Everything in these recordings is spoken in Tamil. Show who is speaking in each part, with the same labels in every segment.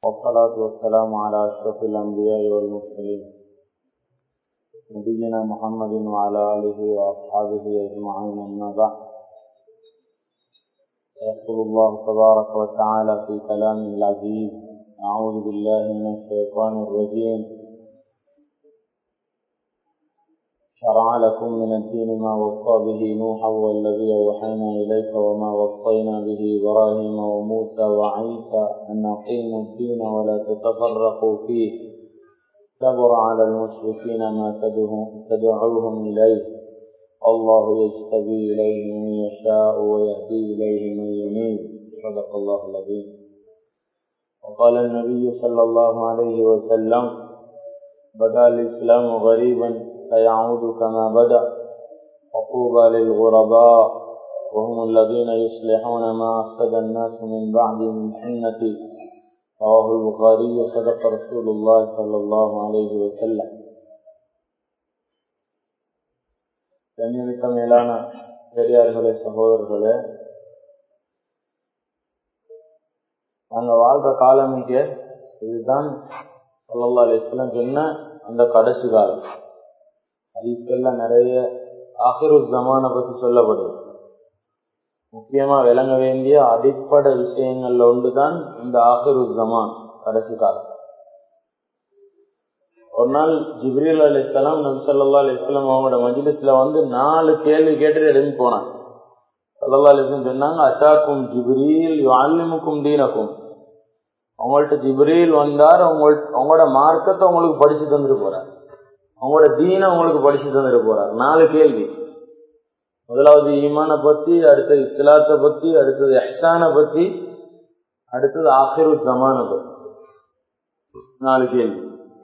Speaker 1: والصلاة والسلام على أشرف الأنبياء والمرسلين نبينا محمد وعلى آله وأصحابه أجمعين أما بعد يقول الله تبارك وتعالى في كلامه العزيز أعوذ بالله من الشيطان الرجيم شرع لكم من الدين ما وصى به نوحا والذي أوحينا إليك وما وصينا به إبراهيم وموسى وعيسى أن أقيموا الدين ولا تتفرقوا فيه كبر على المشركين ما تدعوهم إليه الله يجتبي إليه من يشاء ويهدي إليه من ينيب صدق الله العظيم وقال النبي صلى الله عليه وسلم بدا الإسلام غريبا سيعود كما بدا وطوبى للغرباء وهم الذين يصلحون ما أفسد الناس من بعد من حنة رواه البخاري صدق رسول الله صلى الله عليه وسلم கண்ணியமிக்க மேலான பெரியார்களே சகோதரர்களே நாங்க வாழ்ற காலம் இங்கே இதுதான் சொல்லல்லா அலிஸ்லாம் சொன்ன அந்த கடைசி காலம் அதுக்கெல்லாம் நிறைய ஆஹிரு ஜமான பத்தி சொல்லப்படுது முக்கியமா விளங்க வேண்டிய அடிப்படை விஷயங்கள்ல ஒன்றுதான் இந்த ஆஹிரு ஜமான் கடைசி காலம் ஒரு நாள் ஜிப்ரீல் அலி இஸ்லாம் நபி சொல்லா அலிஸ்லாம் அவங்களோட மஜிலிஸ்ல வந்து நாலு கேள்வி கேட்டுட்டு எழுதி போனாங்க சல்லா அலிஸ்லாம் சொன்னாங்க அத்தாக்கும் ஜிப்ரீல் அல்லிமுக்கும் தீனக்கும் அவங்கள்ட்ட ஜிப்ரீல் வந்தார் உங்களோட மார்க்கத்தை உங்களுக்கு படிச்சு தந்துட்டு போறார் அவங்களோட தீனை உங்களுக்கு படிச்சு தந்துட்டு போறார் நாலு கேள்வி முதலாவது ஈமான பத்தி அடுத்தது இஸ்லாத்தை பத்தி அடுத்தது எஹ்சானை பத்தி அடுத்தது ஆசிரு ஜமான பத்தி நாலு கேள்வி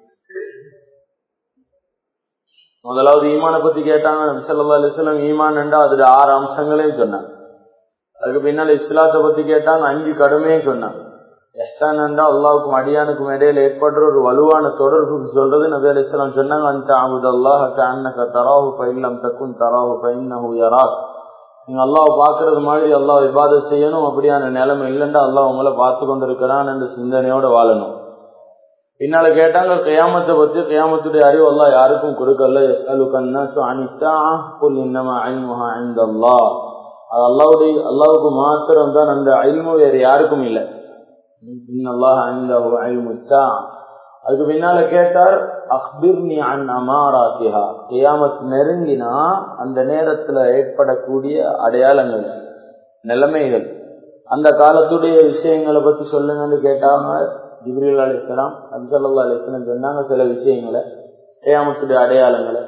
Speaker 1: முதலாவது ஈமான பத்தி கேட்டாங்க நபிசல்லா அலிஸ்லாம் ஈமான் என்றா அதுல ஆறு அம்சங்களையும் சொன்னாங்க அதுக்கு பின்னால் இஸ்லாத்தை பத்தி கேட்டாங்க அஞ்சு கடுமையும் சொன்னாங்க எஹ்சான் என்றா அல்லாவுக்கும் அடியானுக்கும் இடையில ஏற்படுற ஒரு வலுவான தொடர்பு சொல்றது நபி அலி இஸ்லாம் சொன்னாங்க அந்த அபுது அல்லாஹ் அன்னக தராஹு பயிலம் தக்கும் தராஹு பைன்னஹு யராக் நீங்க அல்லாஹ் பாக்குறது மாதிரி அல்லாஹ் விவாதம் செய்யணும் அப்படியான நிலைமை இல்லைண்டா அல்லாஹ் உங்களை பார்த்து கொண்டிருக்கிறான் என்ற சிந்தனையோட வாழணும் பின்னால கேட்டாங்க கியாமத்தை பத்தி கியாமத்துடைய அறிவு அல்லா யாருக்கும் கொடுக்கல அலு கன்னாசு அனிதா புல் இன்னமா ஐமுஹா ஐந்த அல்லா அது அல்லாவுடைய அல்லாவுக்கு மாத்திரம் தான் அந்த அயில்மு வேறு யாருக்கும் இல்லை இன்னல்லாஹ் ஐந்தஹு ஐமுத்தா அதுக்கு பின்னால கேட்டார் அக்பிர்னி அன் அமாராத்திஹா கியாமத் நெருங்கினா அந்த நேரத்துல ஏற்படக்கூடிய அடையாளங்கள் நிலைமைகள் அந்த காலத்துடைய விஷயங்களை பத்தி சொல்லுங்கன்னு கேட்டாங்க ஜிப்ரீல் அலிஸ்லாம் அப்சல்லா அலிஸ்லாம் சொன்னாங்க சில விஷயங்களை ஏயாமத்துடைய அடையாளங்களை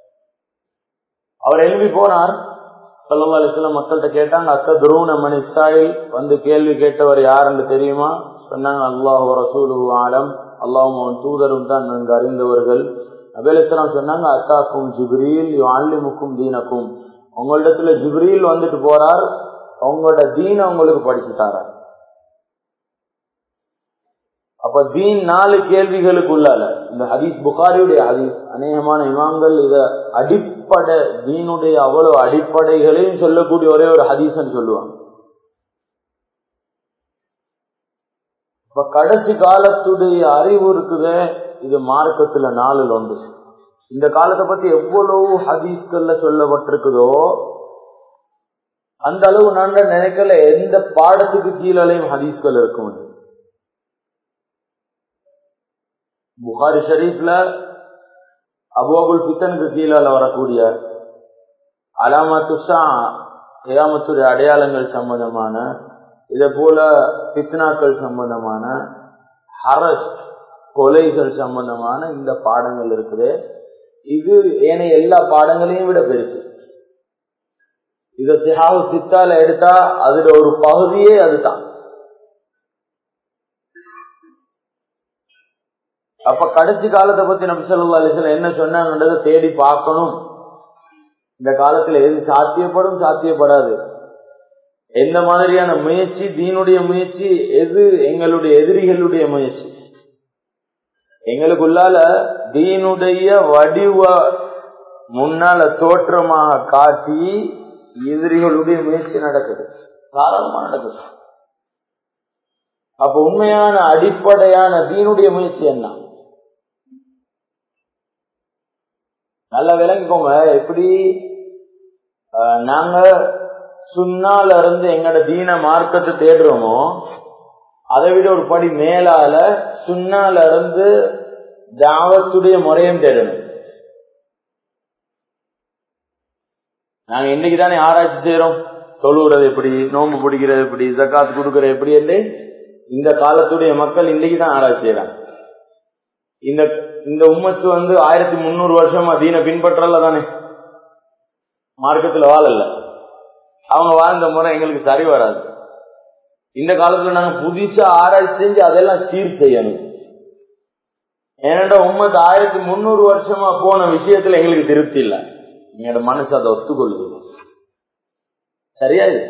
Speaker 1: அவர் எழுப்பி போனார் சல்லா அலிஸ்லாம் மக்கள்கிட்ட கேட்டாங்க அத்த துருவன மணி இஸ்ராயில் வந்து கேள்வி கேட்டவர் யாருன்னு தெரியுமா சொன்னாங்க அல்லாஹ் ரசூலு ஆலம் அல்லாஹும் அவன் தூதரும் தான் நன்கு அறிந்தவர்கள் அபேலிஸ்லாம் சொன்னாங்க அத்தாக்கும் ஜிப்ரீல் ஆலிமுக்கும் தீனக்கும் உங்களிடத்துல ஜிப்ரீல் வந்துட்டு போறார் உங்களோட தீன உங்களுக்கு படிச்சு தாரார் அப்ப தீன் நாலு கேள்விகளுக்கு உள்ளால இந்த ஹதீஸ் புகாரியுடைய ஹதீஸ் அநேகமான இமாம்கள் இத அடிப்படை தீனுடைய அவ்வளவு அடிப்படைகளையும் சொல்லக்கூடிய ஒரே ஒரு ஹதீஸ்ன்னு சொல்லுவாங்க இப்ப கடைசி காலத்துடைய அறிவு இருக்குது இது மார்க்கத்துல நாளில் ஒன்று இந்த காலத்தை பத்தி எவ்வளவு ஹதீஸ்கள்ல சொல்லப்பட்டிருக்குதோ அந்த அளவு நான் நினைக்கல எந்த பாடத்துக்கு கீழலையும் ஹதீஸ்கள் இருக்கும் புகாரி ஷரீஃப்ல அபுஅபுல் பித்தனுக்கு கீழால வரக்கூடிய அலாமத்துஷா ஏயாமத்துடைய அடையாளங்கள் சம்பந்தமான இதே போல பித்னாக்கள் சம்பந்தமான ஹரஸ் கொலைகள் சம்பந்தமான இந்த பாடங்கள் இருக்குது இது ஏனைய எல்லா பாடங்களையும் விட பெருசு இத சிஹாவு சித்தால எடுத்தா அதுல ஒரு பகுதியே அதுதான் அப்ப கடைசி காலத்தை பத்தி நம்ம சொல்லா அலிஸ்ல என்ன சொன்னாங்கன்றதை தேடி பார்க்கணும் இந்த காலத்துல எது சாத்தியப்படும் சாத்தியப்படாது எந்த மாதிரியான முயற்சி தீனுடைய முயற்சி எது எங்களுடைய எதிரிகளுடைய முயற்சி எங்களுக்குள்ளால தீனுடைய வடிவ முன்னால தோற்றமாக காட்டி எதிரிகளுடைய முயற்சி நடக்குது தாராளமா நடக்குது அப்ப உண்மையான அடிப்படையான தீனுடைய முயற்சி என்ன நல்லா விளங்கிக்கோங்க எப்படி நாங்க சுண்ணால இருந்து எங்கட தீன மார்க்கத்தை தேடுறோமோ அதை விட ஒரு படி மேலால சுண்ணால இருந்து தாவத்துடைய முறையும் தேடணும் நாங்க இன்னைக்கு தானே ஆராய்ச்சி செய்யறோம் தொழுகிறது எப்படி நோம்பு பிடிக்கிறது எப்படி ஜக்காத்து கொடுக்கறது எப்படி என்று இந்த காலத்துடைய மக்கள் இன்னைக்கு தான் ஆராய்ச்சி செய்யறாங்க இந்த இந்த உம்மத்து வந்து ஆயிரத்தி முன்னூறு வருஷமா தீன பின்பற்றல தானே மார்க்கத்துல வாழல அவங்க வாழ்ந்த முறை எங்களுக்கு சரி வராது இந்த காலத்துல நாங்க புதுசா ஆராய்ச்சி செஞ்சு அதெல்லாம் சீர் செய்யணும் ஏனென்றா உம்மத்து ஆயிரத்தி முன்னூறு வருஷமா போன விஷயத்துல எங்களுக்கு திருப்தி இல்லை எங்களோட மனசு அதை ஒத்துக்கொள்ளுது சரியா இது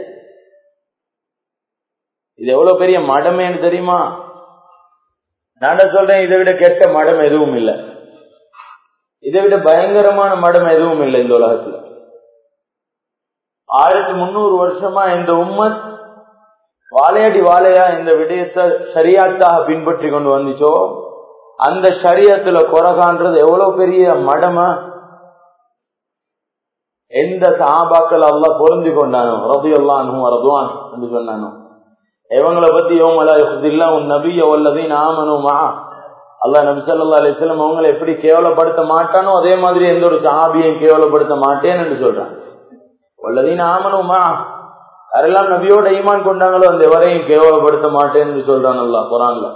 Speaker 1: இது எவ்வளவு பெரிய மடமேன்னு தெரியுமா நான் சொல்றேன் இதை விட கெட்ட மடம் எதுவும் இல்லை இதை விட பயங்கரமான மடம் எதுவும் இல்லை இந்த உலகத்துல ஆயிரத்தி முன்னூறு வருஷமா இந்த உம்மத் வாழையடி வாழையா இந்த விடயத்தை சரியாத்தாக பின்பற்றி கொண்டு வந்துச்சோ அந்த சரியத்துல குறகான்றது எவ்வளவு பெரிய மடமா எந்த சாபாக்கள் அல்லா பொருந்தி கொண்டானோ ரபி அல்லானும் ரதுவான் என்று சொன்னானோ இவங்களை பத்தி யோமலா உன் நபிய வல்லதையும் ஆமனுமா அல்லா நபி சொல்லா அலிஸ்லம் அவங்களை எப்படி கேவலப்படுத்த மாட்டானோ அதே மாதிரி எந்த ஒரு சாபியையும் கேவலப்படுத்த மாட்டேன் என்று சொல்றான் வல்லதையும் ஆமனுமா யாரெல்லாம் நபியோட ஈமான் கொண்டாங்களோ அந்த எவரையும் கேவலப்படுத்த மாட்டேன் என்று சொல்றான் அல்லா குரான்ல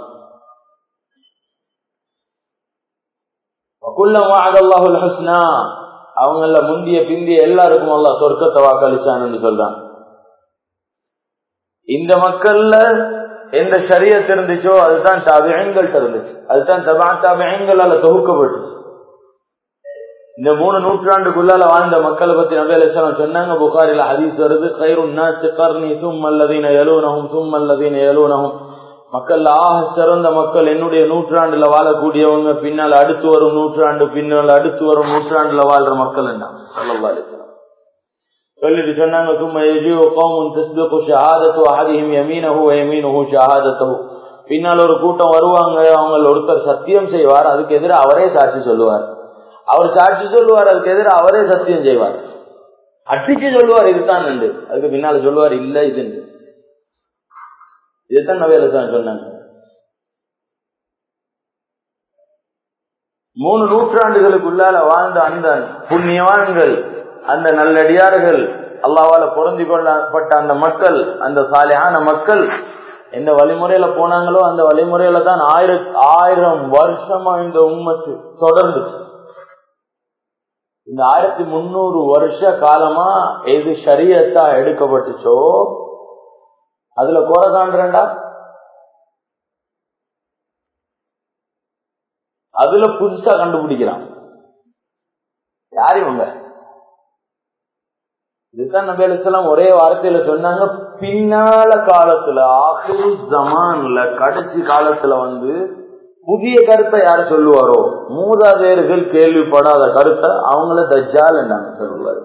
Speaker 1: குல்லம் ஹஸ்னா அவங்கள முந்திய பிந்திய எல்லாருக்கும் அல்லா சொர்க்கத்தை வாக்களிச்சான்னு சொல்றான் இந்த மக்கள்ல எந்த சரியத் இருந்துச்சோ அதுதான் தபியங்கள்ட்ட இருந்துச்சு அதுதான் தபா தபியங்களால தொகுக்கப்பட்டுச்சு இந்த மூணு நூற்றாண்டுக்குள்ளால வாழ்ந்த மக்களை பத்தி நபி அலிஸ்லாம் சொன்னாங்க புகாரில ஹதீஸ் வருது கயிறு கர்ணி சும் அல்லதீன எழுவனகும் சும் அல்லதீன எழுவனகும் மக்கள் ஆக சிறந்த மக்கள் என்னுடைய நூற்றாண்டுல வாழக்கூடியவங்க பின்னால் அடுத்து வரும் நூற்றாண்டு பின்னால் அடுத்து வரும் நூற்றாண்டுல வாழ்ற மக்கள் என்ன சொல்லிட்டு சொன்னாங்க சும்மா பின்னால் ஒரு கூட்டம் வருவாங்க அவங்க ஒருத்தர் சத்தியம் செய்வார் அதுக்கு எதிராக அவரே சாட்சி சொல்லுவார் அவர் சாட்சி சொல்லுவார் அதுக்கு எதிராக அவரே சத்தியம் செய்வார் அடிச்சு சொல்லுவார் இதுதான் நண்டு அதுக்கு பின்னால சொல்லுவார் இல்ல இது இதுதான் நவேல சொன்னாங்க மூணு நூற்றாண்டுகளுக்குள்ளால வாழ்ந்த அந்த புண்ணியவான்கள் அந்த நல்லடியார்கள் அல்லாவால பொருந்தி கொள்ளப்பட்ட அந்த மக்கள் அந்த சாலையான மக்கள் எந்த வழிமுறையில போனாங்களோ அந்த வழிமுறையில தான் ஆயிரம் ஆயிரம் வருஷமா இந்த உண்மத்து தொடர்ந்து இந்த ஆயிரத்தி முன்னூறு வருஷ காலமா எது சரியத்தா எடுக்கப்பட்டுச்சோ அதுல குறை காண்றா அதுல புதுசா கண்டுபிடிக்கிறான் யார் இவங்க இதுதான் நபி அலிஸ்லாம் ஒரே வார்த்தையில சொன்னாங்க பின்னால காலத்துல ஆஹிரு ஜமான்ல கடைசி காலத்துல வந்து புதிய கருத்தை யாரு சொல்லுவாரோ மூதாதையர்கள் கேள்விப்படாத கருத்தை அவங்கள தஜ்ஜால் என்னங்க சொல்லுவாரு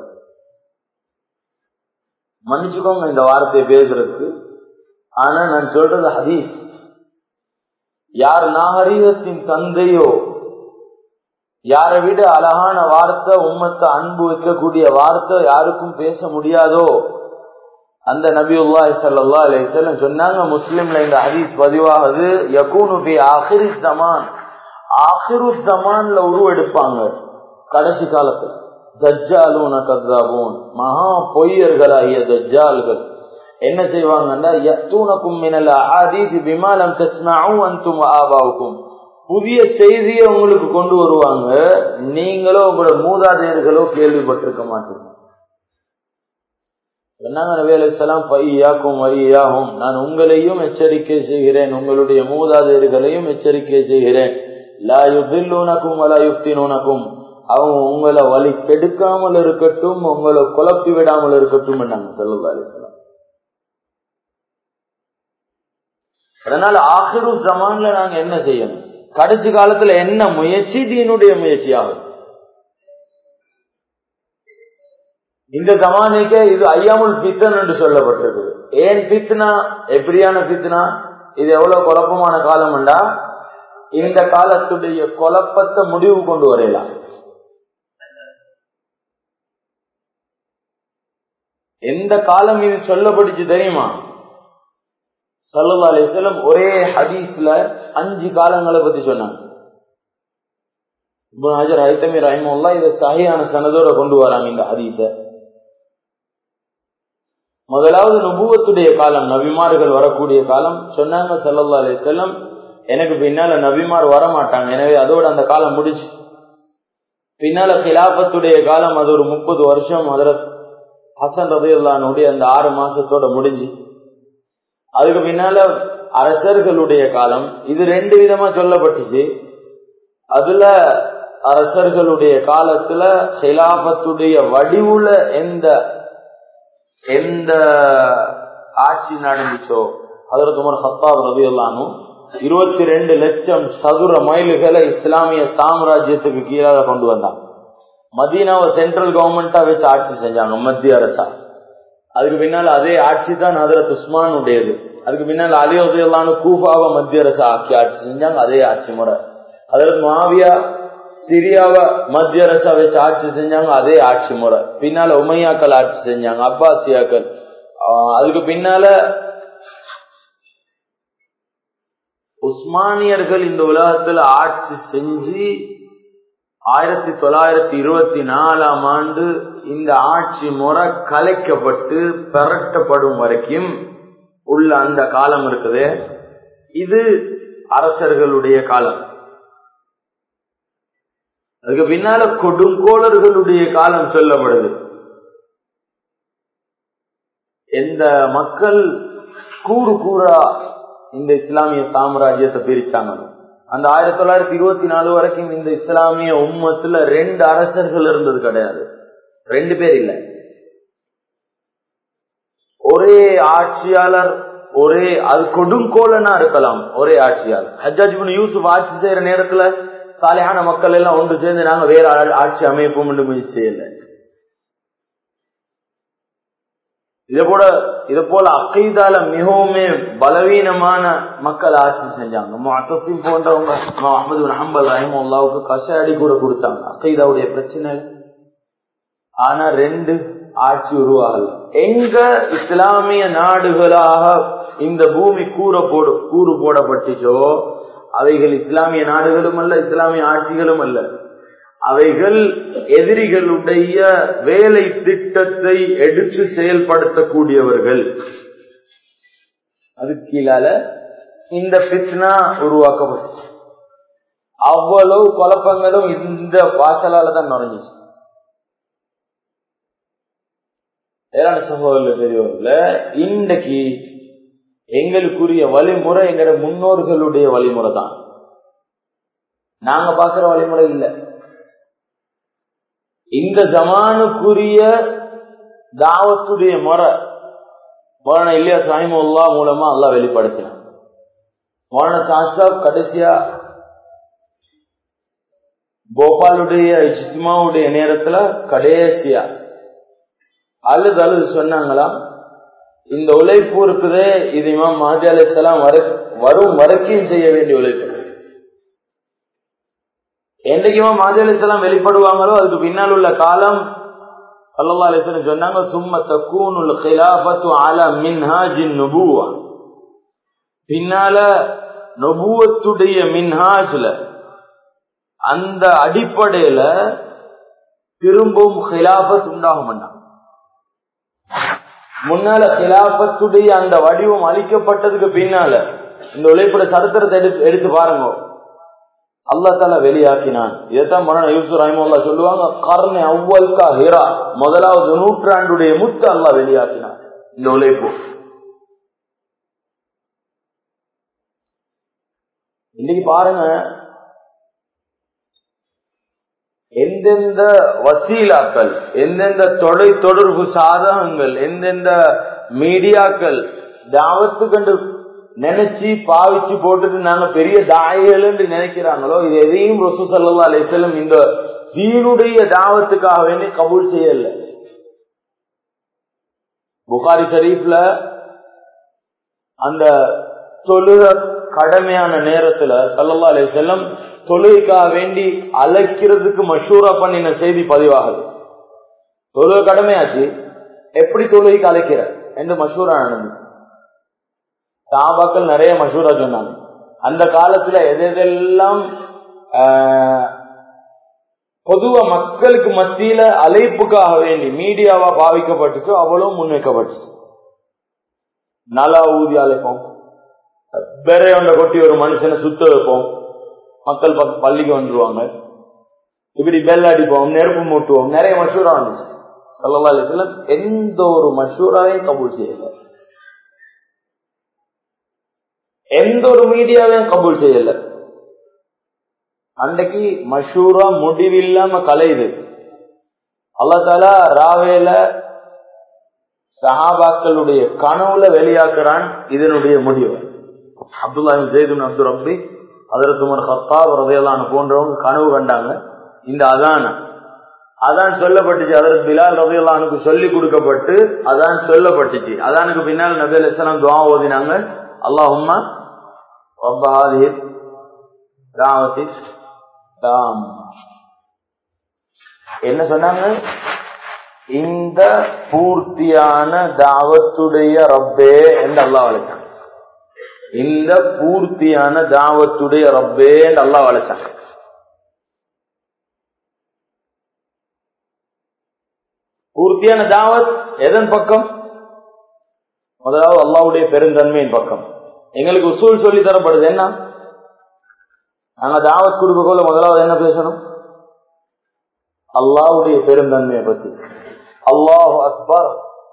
Speaker 1: மன்னிச்சுக்கோங்க இந்த வார்த்தையை பேசுறதுக்கு ஆனா நான் சொல்றது ஹதீஸ் யார் நாகரீகத்தின் தந்தையோ யாரை விட அழகான வார்த்தை உம்மத்தை அன்பு வைக்கக்கூடிய வார்த்தை யாருக்கும் பேச முடியாதோ அந்த நபி உல்லாஹி சல்லா அலிசல்லம் சொன்னாங்க முஸ்லிம்ல இந்த ஹதீஸ் பதிவாகுது யகூனு பி ஆஹிரு ஜமான் ஆஹிரு ஜமான்ல உருவெடுப்பாங்க கடைசி காலத்துல தஜ்ஜாலூன கத்தாபூன் மகா பொய்யர்களாகிய தஜ்ஜால்கள் என்ன செய்வாங்கன்னா யத்தூனக்கும் மினல் அஹாதீஸ் பிமாலம் தஸ்மஉ அன்தும் ஆபாவுக்கும் புதிய செய்தியை உங்களுக்கு கொண்டு வருவாங்க நீங்களோ உங்களோட மூதாதையர்களோ கேள்விப்பட்டிருக்க மாட்டீங்க சொன்னாங்க நபி அலிஸ்லாம் பையாக்கும் வையாகும் நான் உங்களையும் எச்சரிக்கை செய்கிறேன் உங்களுடைய மூதாதையர்களையும் எச்சரிக்கை செய்கிறேன் லா யுதில்லூனக்கும் வலா யுக்தினூனக்கும் அவங்க உங்களை வழி கெடுக்காமல் இருக்கட்டும் உங்களை குழப்பி விடாமல் இருக்கட்டும் நாங்க சொல்லா அலிஸ்லாம் அதனால ஆகிரு ஜமான்ல நாங்க என்ன செய்யணும் கடைசி காலத்துல என்ன முயற்சி தீனுடைய முயற்சி ஆகும் இந்த ஜமானிக்க இது ஐயாமுல் பித்தன் என்று சொல்லப்பட்டிருக்குது ஏன் பித்னா எப்படியான பித்னா இது எவ்வளவு குழப்பமான காலம்டா இந்த காலத்துடைய குழப்பத்தை முடிவு கொண்டு வரையலாம் எந்த காலம் இது சொல்லப்பட்டுச்சு தெரியுமா சல்லா அலிஸ்லம் ஒரே ஹதீஸ்ல அஞ்சு காலங்களை பத்தி சொன்னாங்க இப்போ ஹஜர் ஹைத்தமி ரஹிமுல்லா இதை சகையான சனதோட கொண்டு வராங்க இந்த ஹதீஸ முதலாவது நுபுவத்துடைய காலம் நபிமார்கள் வரக்கூடிய காலம் சொன்னாங்க சல்லா அலிஸ்லம் எனக்கு பின்னால நபிமார் வர மாட்டாங்க எனவே அதோட அந்த காலம் முடிச்சு பின்னால கிலாபத்துடைய காலம் அது ஒரு முப்பது வருஷம் அதரத் ஹசன் ரதையுல்லானுடைய அந்த ஆறு மாசத்தோட முடிஞ்சு அதுக்கு பின்னால அரசர்களுடைய காலம் இது ரெண்டு விதமா சொல்லப்பட்டுச்சு அதுல அரசர்களுடைய காலத்துல ஹிலாபத்துடைய வடிவுல எந்த எந்த ஆட்சி நடந்துச்சோ அதற்கு முறை ஹத்தாப் ரபியுல்லானும் இருபத்தி ரெண்டு லட்சம் சதுர மைல்களை இஸ்லாமிய சாம்ராஜ்யத்துக்கு கீழாக கொண்டு வந்தாங்க மதீனாவை சென்ட்ரல் கவர்மெண்டா வச்சு ஆட்சி செஞ்சாங்க மத்திய அரசா அதுக்கு பின்னால் அதே ஆட்சி தான் ஹதரத் உஸ்மான் உடையது அதுக்கு பின்னால் அலி உதயலான கூஃபாவை மத்திய அரசு ஆக்கி ஆட்சி செஞ்சாங்க அதே ஆட்சி முறை அதற்கு மாவியா சிரியாவை மத்திய அரசா வச்சு ஆட்சி செஞ்சாங்க அதே ஆட்சி முறை பின்னால உமையாக்கள் ஆட்சி செஞ்சாங்க அப்பாசியாக்கள் அதுக்கு பின்னால உஸ்மானியர்கள் இந்த உலகத்துல ஆட்சி செஞ்சு ஆயிரத்தி தொள்ளாயிரத்தி இருபத்தி நாலாம் ஆண்டு இந்த ஆட்சி முறை கலைக்கப்பட்டு பெரட்டப்படும் வரைக்கும் உள்ள அந்த காலம் இருக்குது இது அரசர்களுடைய காலம் அதுக்கு பின்னால கொடுங்கோளர்களுடைய காலம் சொல்லப்படுது எந்த மக்கள் கூறு கூறா இந்த இஸ்லாமிய சாம்ராஜ்யத்தை பிரிச்சாங்க அந்த ஆயிரத்தி தொள்ளாயிரத்தி இருபத்தி நாலு வரைக்கும் இந்த இஸ்லாமிய உம்மத்துல ரெண்டு அரசர்கள் இருந்தது கிடையாது ரெண்டு பேர் இல்ல ஒரே ஆட்சியாளர் ஒரே அது கொடுங்கோலனா இருக்கலாம் ஒரே ஆட்சியாளர் ஹஜாஜ் யூசுப் ஆட்சி செய்யற நேரத்துல சாலையான மக்கள் எல்லாம் ஒன்று சேர்ந்து நாங்க வேற ஆட்சி அமைப்போம் முயற்சி செய்யல இத போல இத போல அக்கைதால மிகவுமே பலவீனமான மக்கள் ஆட்சி செஞ்சாங்க முத்தசிம் போன்றவங்க அஹமது ஹம்பல் ரஹிமுல்லாவுக்கு கஷாடி கூட கொடுத்தாங்க அக்கைதாவுடைய பிரச்சனை ஆனா ரெண்டு ஆட்சி உருவாகல எங்க இஸ்லாமிய நாடுகளாக இந்த பூமி கூற போடு கூறு போடப்பட்டுச்சோ அவைகள் இஸ்லாமிய நாடுகளும் அல்ல இஸ்லாமிய ஆட்சிகளும் அல்ல அவைகள் எதிரிகளுடைய வேலை திட்டத்தை எடுத்து செயல்படுத்தக்கூடியவர்கள் அது கீழால இந்த பித்னா உருவாக்கப்பட்டுச்சு அவ்வளவு குழப்பங்களும் இந்த வாசலால தான் நுழைஞ்சிச்சு வேளாண் சகோதரர்கள் பெரியவர்கள இன்றைக்கு எங்களுக்குரிய வழிமுறை எங்களோட முன்னோர்களுடைய வழிமுறை தான் நாங்க பாக்குற வழிமுறை இல்லை இந்த ஜமானுக்குரிய தாவத்துடைய முறை மோன இல்லையா சாய்முல்லா மூலமா அல்லா வெளிப்படுத்தினான் மோன சாசாப் கடைசியா கோபாலுடைய இஜ்மாவுடைய நேரத்துல கடைசியா அழுது அழுது சொன்னாங்களாம் இந்த உழைப்பு இருக்குதே இது இமாம் மஹதி அலிஸ்லாம் வரும் வரைக்கும் செய்ய வேண்டிய உழைப்பு என்றைக்குமா மஹதி அலிஸ்லாம் வெளிப்படுவாங்களோ அதுக்கு பின்னால் உள்ள காலம் அல்லா அலிஸ்லாம் சொன்னாங்க சும்ம தக்கூனுல் கிலாபத்து அல மின்ஹாஜின் நுபுவா பின்னால நுபுவத்துடைய மின்ஹாஜ்ல அந்த அடிப்படையில திரும்பவும் ஹிலாபத் உண்டாகும் முன்னால கிலாபத்துடைய அந்த வடிவம் அளிக்கப்பட்டதுக்கு பின்னால இந்த உழைப்புட சரித்திரத்தை எடுத்து எடுத்து பாருங்க அல்லா தால வெளியாக்கினான் இதைத்தான் மரண யூசுப் ரஹிமுல்லா சொல்லுவாங்க கர்ண அவ்வல்கா ஹிரா முதலாவது நூற்றாண்டுடைய முத்து அல்லா வெளியாக்கினான் இந்த உழைப்பு இன்னைக்கு பாருங்க எந்தெந்த வசீலாக்கள் எந்தெந்த தொலை தொடர்பு சாதகங்கள் எந்தெந்த மீடியாக்கள் தாவத்து கண்டு நினைச்சு பாவிச்சு போட்டுட்டு நாங்க பெரிய தாயகள் என்று நினைக்கிறாங்களோ இது எதையும் ரசூ சல்லா அலிசல்லம் இந்த தீனுடைய தாவத்துக்காக வேண்டி கபூல் செய்யல புகாரி ஷரீஃப்ல அந்த தொழுக கடமையான நேரத்துல சல்லல்லா அலி செல்லம் தொழுகைக்காக வேண்டி அழைக்கிறதுக்கு மஷூரா பண்ணின செய்தி பதிவாகுது தொழுக கடமையாச்சு எப்படி தொழுகைக்கு அழைக்கிற என்று மஷூரா நடந்து சாபாக்கள் நிறைய மஷூரா சொன்னாங்க அந்த காலத்துல எது எதெல்லாம் பொதுவா மக்களுக்கு மத்தியில அழைப்புக்காக வேண்டி மீடியாவா பாவிக்கப்பட்டுச்சோ அவ்வளவு முன்வைக்கப்பட்டுச்சு நல்லா ஊதி அழைப்போம் பெரையொண்ட கொட்டி ஒரு மனுஷனை சுத்த வைப்போம் மக்கள் பள்ளிக்கு வந்துருவாங்க இப்படி பெல் அடிப்போம் நெருப்பு மூட்டுவோம் நிறைய மஷூரா வந்துச்சு சல்லா அலிஸ்லாம் எந்த ஒரு மஷூராவையும் கபூல் செய்யல எந்த ஒரு மீடியாவையும் கபூல் செய்யல அன்றைக்கு மஷூரா முடிவில்லாம கலையுது அல்லா தாலா ராவேல சஹாபாக்களுடைய கனவுல வெளியாக்குறான் இதனுடைய முடிவு அப்துல்லா ஜெய்துன் அப்துல் ரப்பி அதற்கு முன் ஹத்தாப் ரதையெல்லாம் போன்றவங்க கனவு கண்டாங்க இந்த அதான அதான் சொல்லப்பட்டுச்சு அதற்கு பிலால் ரதையல்லானுக்கு சொல்லி கொடுக்கப்பட்டு அதான் சொல்லப்பட்டுச்சு அதானுக்கு பின்னால் நபி அலிஸ்லாம் துவா ஓதினாங்க அல்லாஹும்மா ரப்பாதி தாவதி தாம் என்ன சொன்னாங்க இந்த பூர்த்தியான தாவத்துடைய ரப்பே என்று அல்லா வளைச்சாங்க இந்த பூர்த்தியான தாவத்துடைய ரப்பே என்று அல்லா வளைச்சாங்க பூர்த்தியான தாவத் எதன் பக்கம் முதலாவது அல்லாவுடைய பெருந்தன்மையின் பக்கம் எங்களுக்கு உசூல் சொல்லி தரப்படுது என்ன நாங்க தாவத் கொடுக்கக்குள்ள முதலாவது என்ன பேசணும் அல்லாவுடைய பெருந்தன்மையை பத்தி அல்லாஹு அக்பர்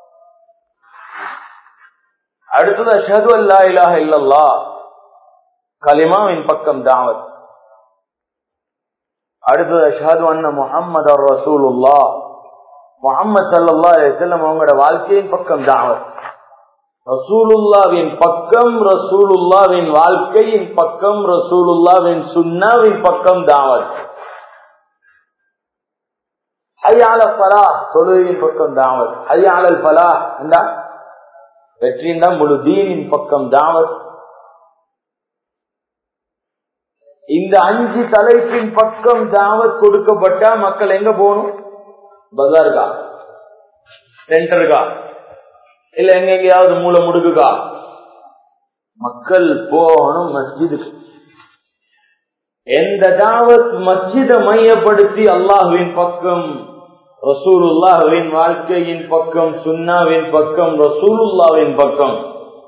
Speaker 1: அடுத்தது அஷது அல்லா இலாஹ இல்லல்லா கலிமாவின் பக்கம் தாவத் அடுத்தது அஷது அண்ண முகம்மது ரசூலுல்லா முகமது சல்லா செல்லம் அவங்களோட வாழ்க்கையின் பக்கம் தாவத் ரசூலுல்லாவின் பக்கம் ரசூலுல்லாவின் வாழ்க்கையின் பக்கம் ரசூலுல்லாவின் சுன்னாவின் பக்கம் தாவத் ஐயால பலா தொழுகையின் பக்கம் தாவத் ஐயாளல் பலா என்றா வெற்றியின் முழு தீனின் பக்கம் தாவத் இந்த அஞ்சு தலைப்பின் பக்கம் தாவத் கொடுக்கப்பட்டா மக்கள் எங்க போகணும் பஜாருக்கா சென்டருக்கா இல்ல எங்க எங்கேயாவது மூல முடுக்குக்கா மக்கள் போகணும் மஸ்ஜிதுக்கு எந்த தாவத் மஸ்ஜித மையப்படுத்தி அல்லாஹுவின் பக்கம் ரசூலுல்லாஹுவின் வாழ்க்கையின் பக்கம் சுன்னாவின் பக்கம் ரசூலுல்லாவின் பக்கம்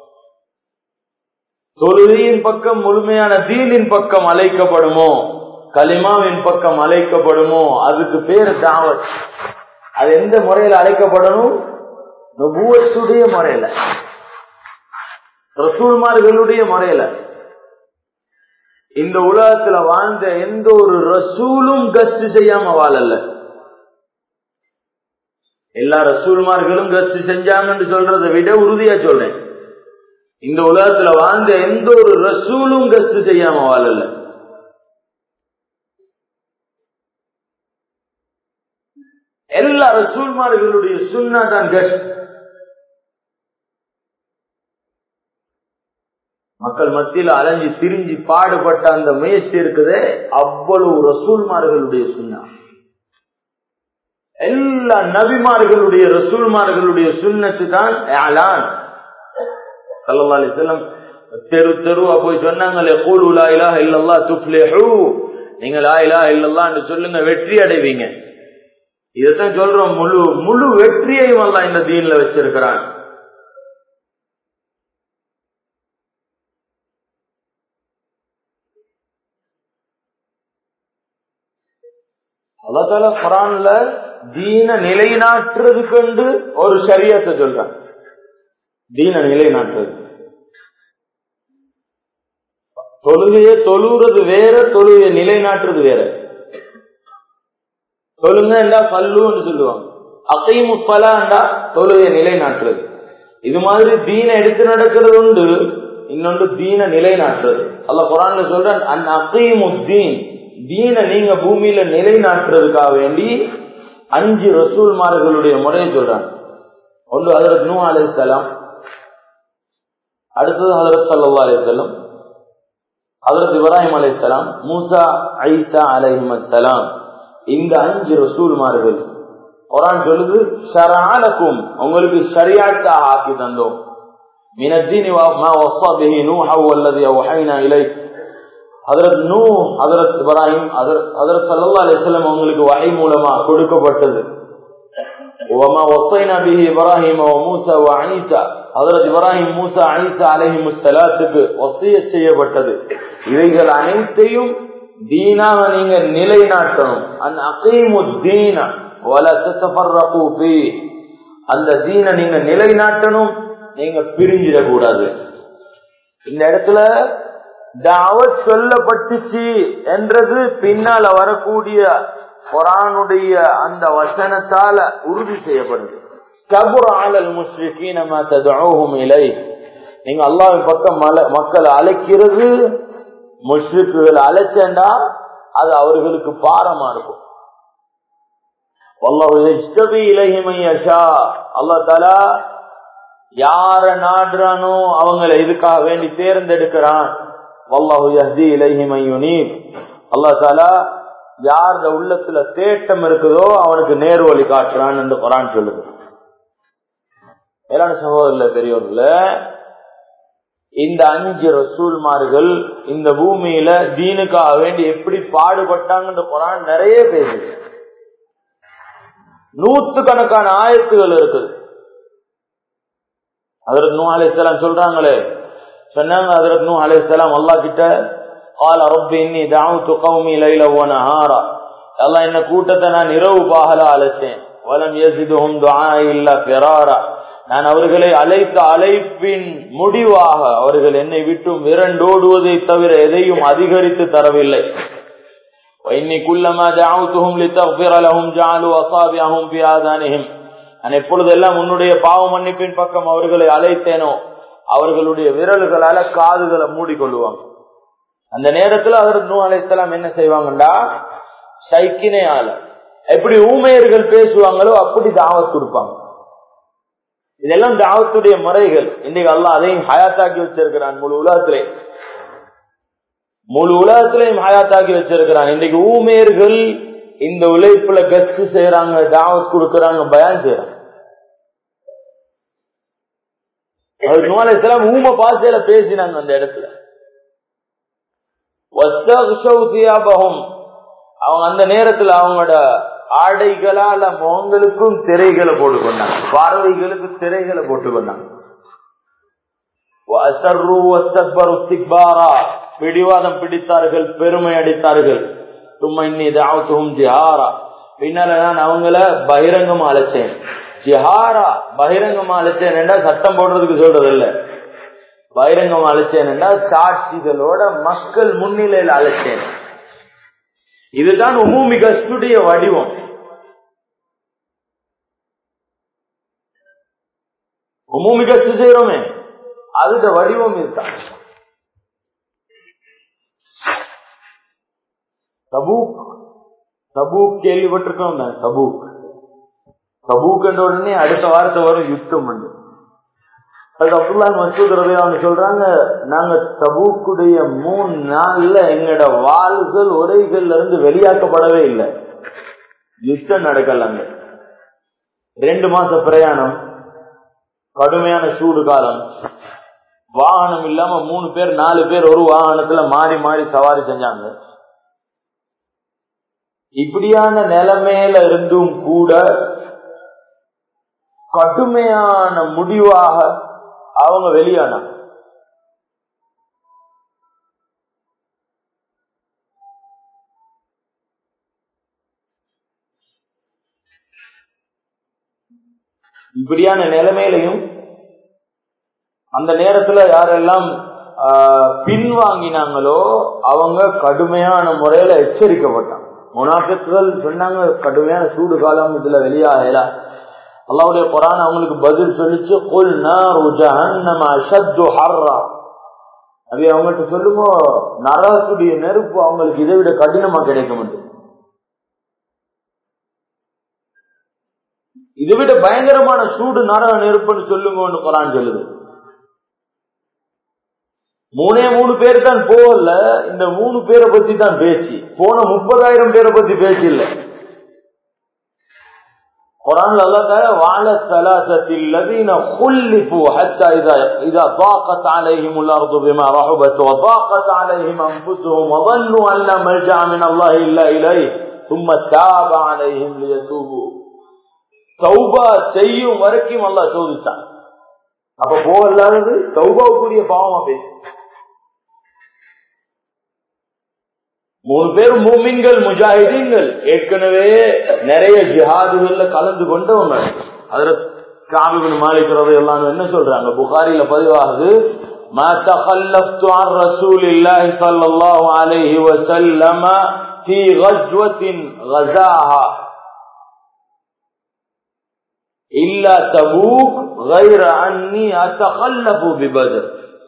Speaker 1: தொழுகையின் பக்கம் முழுமையான தீனின் பக்கம் அழைக்கப்படுமோ கலிமாவின் பக்கம் அழைக்கப்படுமோ அதுக்கு பேரு தாவத் அது எந்த முறையில அழைக்கப்படணும் நபுவத்துடைய முறையில ரசூல்மார்களுடைய முறையில இந்த உலகத்துல வாழ்ந்த எந்த ஒரு ரசூலும் கஸ்ட் செய்யாம வாழல எல்லா ரசூல்மார்களும் கஸ்ட் செஞ்சாங்கன்னு சொல்றதை விட உறுதியா சொல்றேன் இந்த உலகத்துல வாழ்ந்த எந்த ஒரு ரசூலும் கஸ்ட் செய்யாம வாழல எல்லா ரசூல்மார்களுடைய சுண்ணா தான் கஸ்ட் மக்கள் மத்தியில் அலைஞ்சி திரிஞ்சு பாடுபட்ட அந்த முயற்சி இருக்குதே அவ்வளவு ரசூல்மார்களுடைய சுண்ணா எல்லா நபிமார்களுடைய ரசூல்மார்களுடைய சுண்ணத்து தான் சல்லா அலிஸ்லம் தெரு தெருவா போய் சொன்னாங்களே கூலுலா இலா இல்லல்லா துப்லேஹூ நீங்க லா இலா இல்லல்லான்னு சொல்லுங்க வெற்றி அடைவீங்க இதைத்தான் சொல்றோம் முழு முழு வெற்றியையும் அல்ல இந்த தீன்ல வச்சிருக்கிறான் அல்லதால குரான்ல தீன நிலைநாட்டுறதுக்கு ஒரு சரியத்தை சொல்றான் தீன நிலைநாட்டுறது தொழுகைய தொழுறது வேற தொழுகைய நிலைநாட்டுறது வேற தொழுங்கண்டா பல்லுன்னு சொல்லுவாங்க அக்கை முப்பலாண்டா தொழுகைய நிலைநாட்டுறது இது மாதிரி தீன எடுத்து நடக்கிறது உண்டு இன்னொன்று தீன நிலைநாட்டுறது அல்ல குரான்ல சொல்றேன் அன் அக்கீமுத்தீன் தீன நீங்க பூமியில நிலைநாட்டுறதுக்காக வேண்டி அஞ்சு ரசூல்மார்களுடைய முறையை சொல்றாங்க ஒன்று அதற்கு நூ அலைசலாம் அடுத்தது ஹதரத் சல்லா அலிசல்லம் ஹதரத் இப்ராஹிம் அலைசலாம் மூசா ஐசா அலைஹிம் அஸ்லாம் இந்த அஞ்சு ரசூல்மார்கள் குரான் சொல்லுது ஷராலக்கும் உங்களுக்கு ஷரியாத்தா ஆக்கி தந்தோம் من الدين ما وصى به نوح والذي أوحينا إليك ஹதரத் நூ ஹதரத் இப்ராஹிம் ஹதரத் சல்லா அலிஸ்லாம் அவங்களுக்கு வகை மூலமா கொடுக்கப்பட்டது وما وصينا به ابراهيم وموسى وعيسى حضرت இப்ராஹிம் மூசா ஐசா அலைஹிம் ஸலாத்துக்கு வசியத் செய்யப்பட்டது இவைகள் அனைத்தையும் தீனாக நீங்க நிலைநாட்டணும் அன் அகீமு தீன வல தத்தஃபர்ரகு ஃபீ அந்த தீன நீங்க நிலைநாட்டணும் நீங்க பிரிஞ்சிடக் கூடாது இந்த இடத்துல தாவத் சொல்லப்பட்டுச்சு என்றது பின்னால வரக்கூடிய குரானுடைய அந்த வசனத்தால உறுதி செய்யப்படுது கபுர் ஆலல் முஸ்லிகீன மா ததுஊஹும் இலை நீங்க அல்லாஹ்வின் பக்கம் மக்களை அழைக்கிறது முஸ்லிக்குகள் அழைச்சேண்டா அது அவர்களுக்கு பாரமா இருக்கும் அல்லா தாலா யார நாடுறானோ அவங்களை இதுக்காக வேண்டி தேர்ந்தெடுக்கிறான் வல்லாஹு யஹ்தி இலைஹி மையுனீப் அல்லா தாலா யார உள்ளத்துல தேட்டம் இருக்குதோ அவனுக்கு நேர் வழி காட்டுறான் என்று குரான் சொல்லுது மேலான சகோதரர்ல பெரியவர்கள இந்த அஞ்சு ரசூல்மார்கள் இந்த பூமியில தீனுக்காக வேண்டி எப்படி பாடுபட்டாங்கன்ற குரான் நிறைய பேசுது நூத்து கணக்கான ஆயத்துகள் இருக்குது அதற்கு நூ அலைசலாம் சொல்றாங்களே சொன்னாங்க அதற்கு நூ அலைசலாம் அல்லா கிட்ட قال رب اني دعوت قومي ليلا ونهارا அல்லாஹ் என்ன கூட்டத்தை நான் இரவு பாகல அழைச்சேன் வலம் யசிதுஹும் துஆஇ இல்லா ஃபிராரா நான் அவர்களை அழைத்த அழைப்பின் முடிவாக அவர்கள் என்னை விட்டும் விரண்டோடுவதை தவிர எதையும் அதிகரித்து தரவில்லை وإني كلما دعوتهم لتغفر لهم جعلوا أصابعهم في آذانهم நான் எப்பொழுதெல்லாம் உன்னுடைய பாவ மன்னிப்பின் பக்கம் அவர்களை அழைத்தேனோ அவர்களுடைய விரல்களால காதுகளை மூடிக்கொள்ளுவாங்க அந்த நேரத்துல அவர் நூ அலைத்தலாம் என்ன செய்வாங்கண்டா சைக்கினே ஆள எப்படி ஊமையர்கள் பேசுவாங்களோ அப்படி தாவத் கொடுப்பாங்க இதெல்லாம் தாவத்துடைய முறைகள் இன்னைக்கு அல்லா அதையும் ஹயாத்தாக்கி வச்சிருக்கிறான் முழு உலகத்திலே முழு உலகத்திலையும் ஹயாத்தாக்கி வச்சிருக்கிறான் இன்னைக்கு ஊமையர்கள் இந்த உழைப்புல கத்து செய்யறாங்க தாவத் கொடுக்கறாங்க பயான் செய்யறாங்க ஊம பாசையில பேசினாங்க அந்த இடத்துல அவங்க அந்த நேரத்துல அவங்களோட ஆடைகளால முகங்களுக்கும் திரைகளை போட்டுக்கொண்டாங்க பார்வைகளுக்கு திரைகளை போட்டுக்கொண்டாங்க பிடிவாதம் பிடித்தார்கள் பெருமை அடித்தார்கள் சும்மா இன்னி தாவத்தும் ஜிஹாரா பின்னால நான் அவங்கள பகிரங்கமா அழைச்சேன் ஜிஹாரா பகிரங்கமா அழைச்சேன் என்றா சட்டம் போடுறதுக்கு சொல்றது இல்ல பகிரங்கமா அழைச்சேன் என்றா சாட்சிகளோட மக்கள் முன்னிலையில் அழைச்சேன் இதுதான் உமூமி கஸ்டுடைய வடிவம் உமூமி கஸ்டு செய்யறோமே அதுட வடிவம் இதுதான் தபூக் தபூக் கேள்விப்பட்டிருக்கோம் தான் தபூக் தபூக் என்ற உடனே அடுத்த வாரத்தை வரும் யுத்தம் உண்டு அது அப்துல்லா மசூத் ரவி அவங்க சொல்றாங்க நாங்க தபூக்குடைய மூணு நாள்ல எங்களோட வாள்கள் உரைகள்ல இருந்து வெளியாக்கப்படவே இல்லை யுத்தம் நடக்கல அங்க ரெண்டு மாச பிரயாணம் கடுமையான சூடு காலம் வாகனம் இல்லாம மூணு பேர் நாலு பேர் ஒரு வாகனத்துல மாறி மாறி சவாரி செஞ்சாங்க இப்படியான நிலைமையில இருந்தும் கூட கடுமையான முடிவாக அவங்க வெளியானாங்க இப்படியான நிலைமையிலையும் அந்த நேரத்துல யாரெல்லாம் பின்வாங்கினாங்களோ அவங்க கடுமையான முறையில எச்சரிக்கப்பட்டாங்க முனாஃபிக்குகள் சொன்னாங்க கடுமையான சூடு காலம் இதுல வெளியாகல அல்லாவுடைய குரான் அவங்களுக்கு பதில் சொல்லிச்சு கொல் ஹர்ரா அது அவங்கள்ட்ட சொல்லுங்க நரகத்துடைய நெருப்பு அவங்களுக்கு இதை விட கடினமா கிடைக்கும் இதை விட பயங்கரமான சூடு நரக நெருப்புன்னு சொல்லுங்கன்னு குரான் சொல்லுது மூணே மூணு பேர் தான் போகல இந்த மூணு பேரை பத்தி தான் பேச்சு போன முப்பதாயிரம் பேரை பத்தி பேச்சு இல்ல குரான்ல அல்லாஹ் தஆலா வஅல ثلاثه الذين خلفوا حتى اذا اذا ضاقت عليهم الارض بما رحبت وضاقت عليهم انفسهم وظنوا ان لا ملجا من الله الا اليه ثم تاب عليهم ليتوبوا தௌபா செய்யும் வரைக்கும் அல்லாஹ் சோதிச்சான் அப்ப போகலாதது தௌபாவுக்குரிய பாவமா பேசு மூணு பேர் மூமின்கள் முஜாஹிதீன்கள் ஏற்கனவே நிறைய ஜிஹாதுகள்ல கலந்து கொண்டவங்க அதுல காபிபின் மாலிக்கிறது எல்லாம் என்ன சொல்றாங்க புகாரில பதிவாகுது ما تخلفت عن رسول الله صلى الله عليه وسلم في غزوة غزاها إلا تبوك غير أني أتخلف ببدر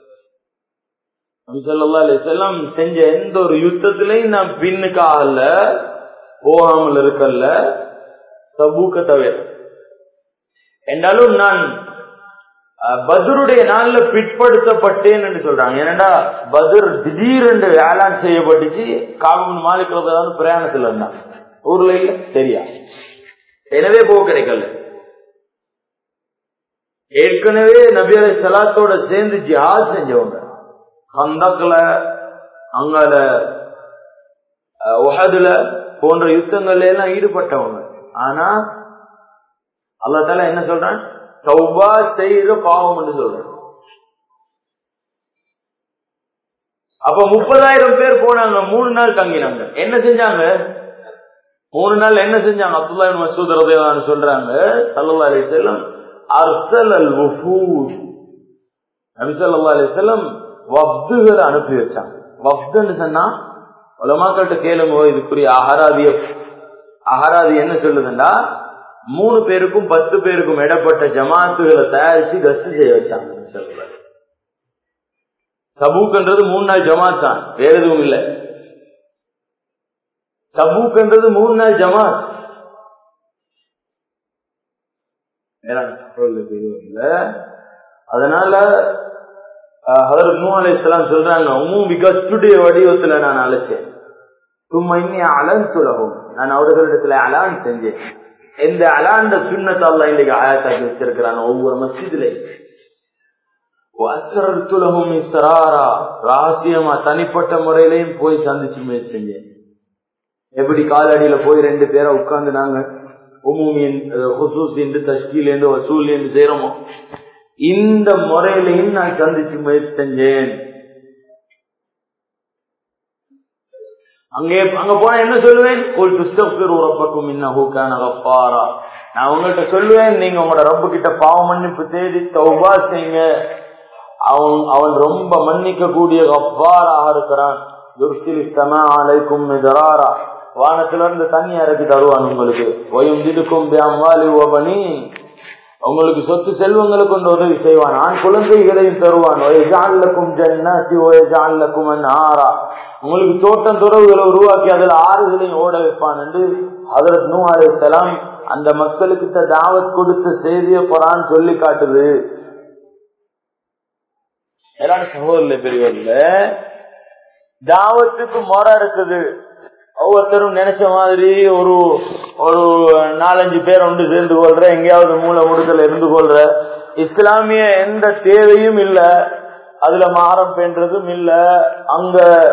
Speaker 1: செல்லம் செஞ்ச எந்த ஒரு யுத்தத்திலையும் நான் பின்னுக்காகல போகாமல் இருக்கல்ல தபூக்க தவிர என்றாலும் நான் பத்ருடைய நாள்ல பிற்படுத்தப்பட்டேன் என்று சொல்றாங்க ஏன்னா பத்ர் திடீரென்று ஏலான் செய்யப்பட்டுச்சு காபூன் மாலிக்கிறதான பிரயாணத்துல இருந்தான் ஊர்ல இல்ல தெரியா எனவே போக கிடைக்கல ஏற்கனவே நபி அலை சலாத்தோட சேர்ந்து ஜிஹாத் செஞ்சவங்க கந்தக்ல அங்கால உஹதுல போன்ற யுத்தங்கள்ல எல்லாம் ஈடுபட்டவங்க ஆனா அல்லா தால என்ன சொல்றான் சௌபா செய்த பாவம் என்று சொல்றான் அப்ப முப்பதாயிரம் பேர் போனாங்க மூணு நாள் தங்கினாங்க என்ன செஞ்சாங்க மூணு நாள் என்ன செஞ்சாங்க அப்துல்லா மசூத் ரதையான சொல்றாங்க சல்லா அலி செல்லம் அர்சல் அல் வஃபூத் நபி ஸல்லல்லாஹு அலைஹி வஸல்லம் வஃப்துகளை அனுப்பி வச்சாங்க வஃப்துன்னு சொன்னா உலமாக்கள்கிட்ட கேளுங்க இதுக்குரிய அகராதிய அகராதி என்ன சொல்லுதுன்னா மூணு பேருக்கும் பத்து பேருக்கும் இடப்பட்ட ஜமாத்துகளை தயாரிச்சு கஸ்து செய்ய வச்சாங்க சொல்லுவாரு தபூக்ன்றது மூணு நாள் ஜமாத் தான் வேற எதுவும் இல்லை தபூக்ன்றது மூணு நாள் ஜமாத் அதனால ஹதரத் நூ அலைஹிஸ்ஸலாம் சொல்றாங்க உம்மும் பிகஸ்டுடைய வடிவத்துல நான் அழைச்சேன் சும்மா இன்னி அலன் சுலகும் நான் அவர்களிடத்துல அலான் செஞ்சேன் எந்த அலாண்ட சுண்ணத்தை அல்ல இன்னைக்கு ஆயத்தாக்கி வச்சிருக்கிறான் ஒவ்வொரு மசிதிலையும் அஸ்ரத்துலகும் இஸ்ராரா ரகசியமா தனிப்பட்ட முறையிலையும் போய் சந்திச்சு முயற்சி செஞ்சேன் எப்படி காலடியில போய் ரெண்டு பேரை உட்கார்ந்து நாங்க உமூமியின் ஹுசூஸ் தஷ்கீல் என்று வசூல் என்று செய்யறோமோ இந்த முறையிலையும் நான் சந்திச்சு முயற்சி செஞ்சேன் அங்கே அங்க போனா என்ன சொல்லுவேன் கோல் துஸ்தபிர் உறப்பக்கும் இன்னஹூக்கான கப்பாரா நான் உங்கள்கிட்ட சொல்லுவேன் நீங்க உங்களோட ரப்பு கிட்ட பாவ மன்னிப்பு தேடி தௌபா செய்யுங்க அவன் அவன் ரொம்ப மன்னிக்க கூடிய கப்பாராக இருக்கிறான் துர்சிலி சமா அலைக்கும் மிதராரா வானத்துல இருந்து தண்ணி இறக்கி தருவான் உங்களுக்கு ஒயும் திடுக்கும் அம்மாலி ஓபனி உங்களுக்கு சொத்து செல்வங்களை கொண்டு உதவி செய்வான் ஆண் குழந்தைகளையும் தருவான் ஒயஜான்லக்கும் ஜன்னாசி ஒயஜான்லக்கும் ஆறா உங்களுக்கு தோட்டம் துறவுகளை உருவாக்கி அதுல ஆறுகளையும் ஓட வைப்பான் என்று அதற்கு நூ அலைத்தலாம் அந்த மக்களுக்கு தாவத் கொடுத்த செய்திய குரான் சொல்லி காட்டுது எல்லாரும் சகோதரில் பெரியவர்கள தாவத்துக்கு முறை இருக்குது ஒவ்வொருத்தரும் நினைச்ச மாதிரி ஒரு ஒரு நாலஞ்சு பேர் ஒன்று சேர்ந்து கொள்ற எங்கேயாவது மூல முடுக்கல இருந்து கொள்ற இஸ்லாமிய எந்த தேவையும் இல்ல அதுல மாறம் பென்றதும் இல்ல அங்க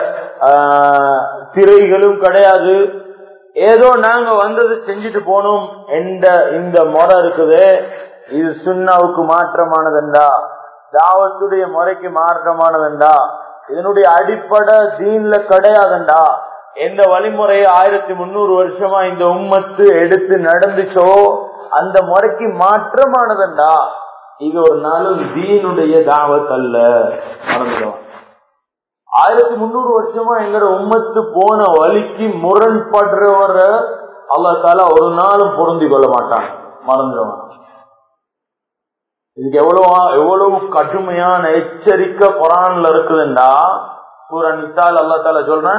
Speaker 1: திரைகளும் கிடையாது ஏதோ நாங்க வந்தது செஞ்சுட்டு போனோம் எந்த இந்த முறை இருக்குது இது சுண்ணாவுக்கு மாற்றமானதுண்டா தாவத்துடைய முறைக்கு மாற்றமானதுண்டா இதனுடைய அடிப்படை தீன்ல கிடையாதுண்டா எந்த வழிமுறையை ஆயிரத்தி முன்னூறு வருஷமா இந்த உம்மத்து எடுத்து நடந்துச்சோ அந்த முறைக்கு மாற்றமானதுண்டா இது ஒரு நாளும் தீனுடைய தாவத் அல்ல மறந்துடுவான் ஆயிரத்தி முன்னூறு வருஷமா எங்கட உம்மத்து போன வழிக்கு முரண்படுறவர அல்லா தால ஒரு நாளும் பொருந்தி கொள்ள மாட்டான் மறந்துடுவான் இதுக்கு எவ்வளவு எவ்வளவு கடுமையான எச்சரிக்கை குரான்ல இருக்குதுண்டா சூரா நிசால் அல்லா தால சொல்றான்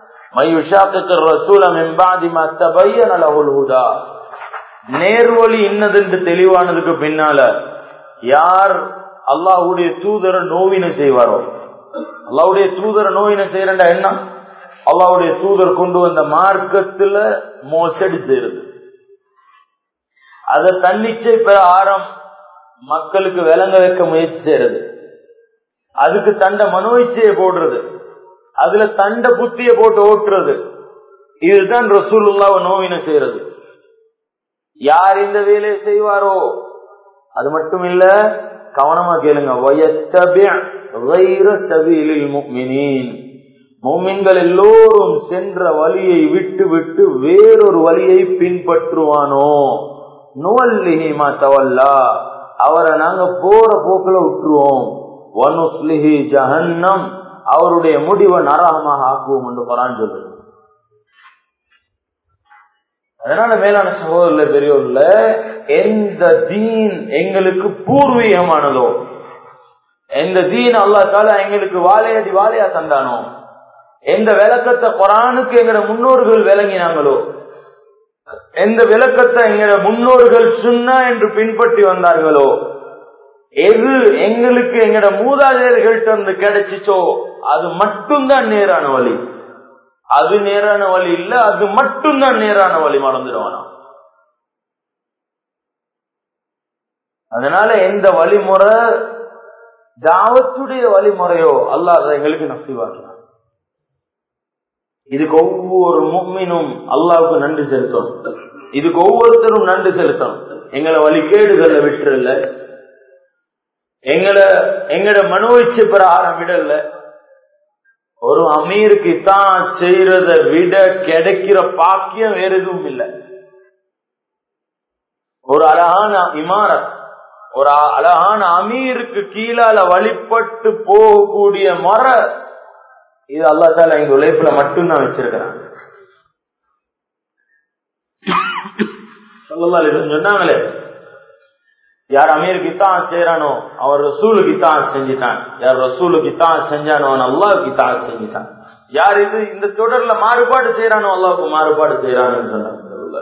Speaker 1: நேர்வழி இன்னதென்று தெளிவானதுக்கு பின்னால யார் அல்லாஹுடைய தூதர நோவினை செய்வாரோ அல்லாவுடைய தூதர நோயினை செய்யறா என்ன அல்லாவுடைய தூதர் கொண்டு வந்த மார்க்கத்துல மோசடி செய்யறது அத தன்னிச்சை பெற ஆரம் மக்களுக்கு விளங்க வைக்க முயற்சி செய்யறது அதுக்கு தண்ட மனோயிச்சையை போடுறது அதுல தண்ட புத்திய போட்டு ஓட்டுறது இதுதான் ரசூலுல்லாவை நோவினை செய்யறது யார் இந்த வேலையை செய்வாரோ அது மட்டும் இல்ல கவனமா கேளுங்க மோமின்கள் எல்லோரும் சென்ற வழியை விட்டு விட்டு வேறொரு வழியை பின்பற்றுவானோ நுவல்லிஹிமா தவல்லா அவரை நாங்க போற போக்குல விட்டுருவோம் வனுஸ்லிஹி ஜஹன்னம் அவருடைய முடிவை நரகமாக ஆக்குவோம் என்று பரான் சொல்றது அதனால மேலான சகோதரர்ல பெரியோர்ல எந்த தீன் எங்களுக்கு பூர்வீகமானதோ எந்த தீன் அல்லா தால எங்களுக்கு வாழையடி வாழையா தந்தானோ எந்த விளக்கத்தை குரானுக்கு எங்கட முன்னோர்கள் விளங்கினாங்களோ எந்த விளக்கத்தை எங்கட முன்னோர்கள் சுண்ணா என்று பின்பற்றி வந்தார்களோ எது எங்களுக்கு எங்கட மூதாதையர்கள்ட்ட இருந்து கிடைச்சிச்சோ அது மட்டும்தான் நேரான வழி அது நேரான வழி இல்ல அது மட்டும்தான் நேரான வழி மறந்துடுவானா அதனால எந்த வழிமுறை தாவத்துடைய வழிமுறையோ அல்லாத எங்களுக்கு நம்பிவாக்கலாம் இதுக்கு ஒவ்வொரு மும்மினும் அல்லாவுக்கு நன்றி செலுத்தணும் இதுக்கு ஒவ்வொருத்தரும் நன்றி செலுத்தணும் எங்களை வழிகேடுகள்ல விட்டுறல எங்களை எங்கட மனோயிச்சை பெற ஆரம்பிடல ஒரு அமீருக்கு தான் செய்யறத விட கிடைக்கிற பாக்கியம் வேற எதுவும் இல்லை ஒரு அழகான இமாரத் ஒரு அழகான அமீருக்கு கீழால வழிபட்டு போகக்கூடிய மர இது அல்லா தால எங்க உழைப்புல மட்டும்தான் வச்சிருக்கிறாங்க சொன்னாங்களே யார் அமீருக்கு தான் செய்யறானோ அவர் ரசூலுக்கு தான் செஞ்சுட்டான் யார் ரசூலுக்கு தான் செஞ்சானோ அவன் அல்லாவுக்கு தான் செஞ்சுட்டான் யார் இது இந்த தொடர்ல மாறுபாடு செய்யறானோ அல்லாவுக்கு மாறுபாடு செய்யறான்னு சொன்னாங்க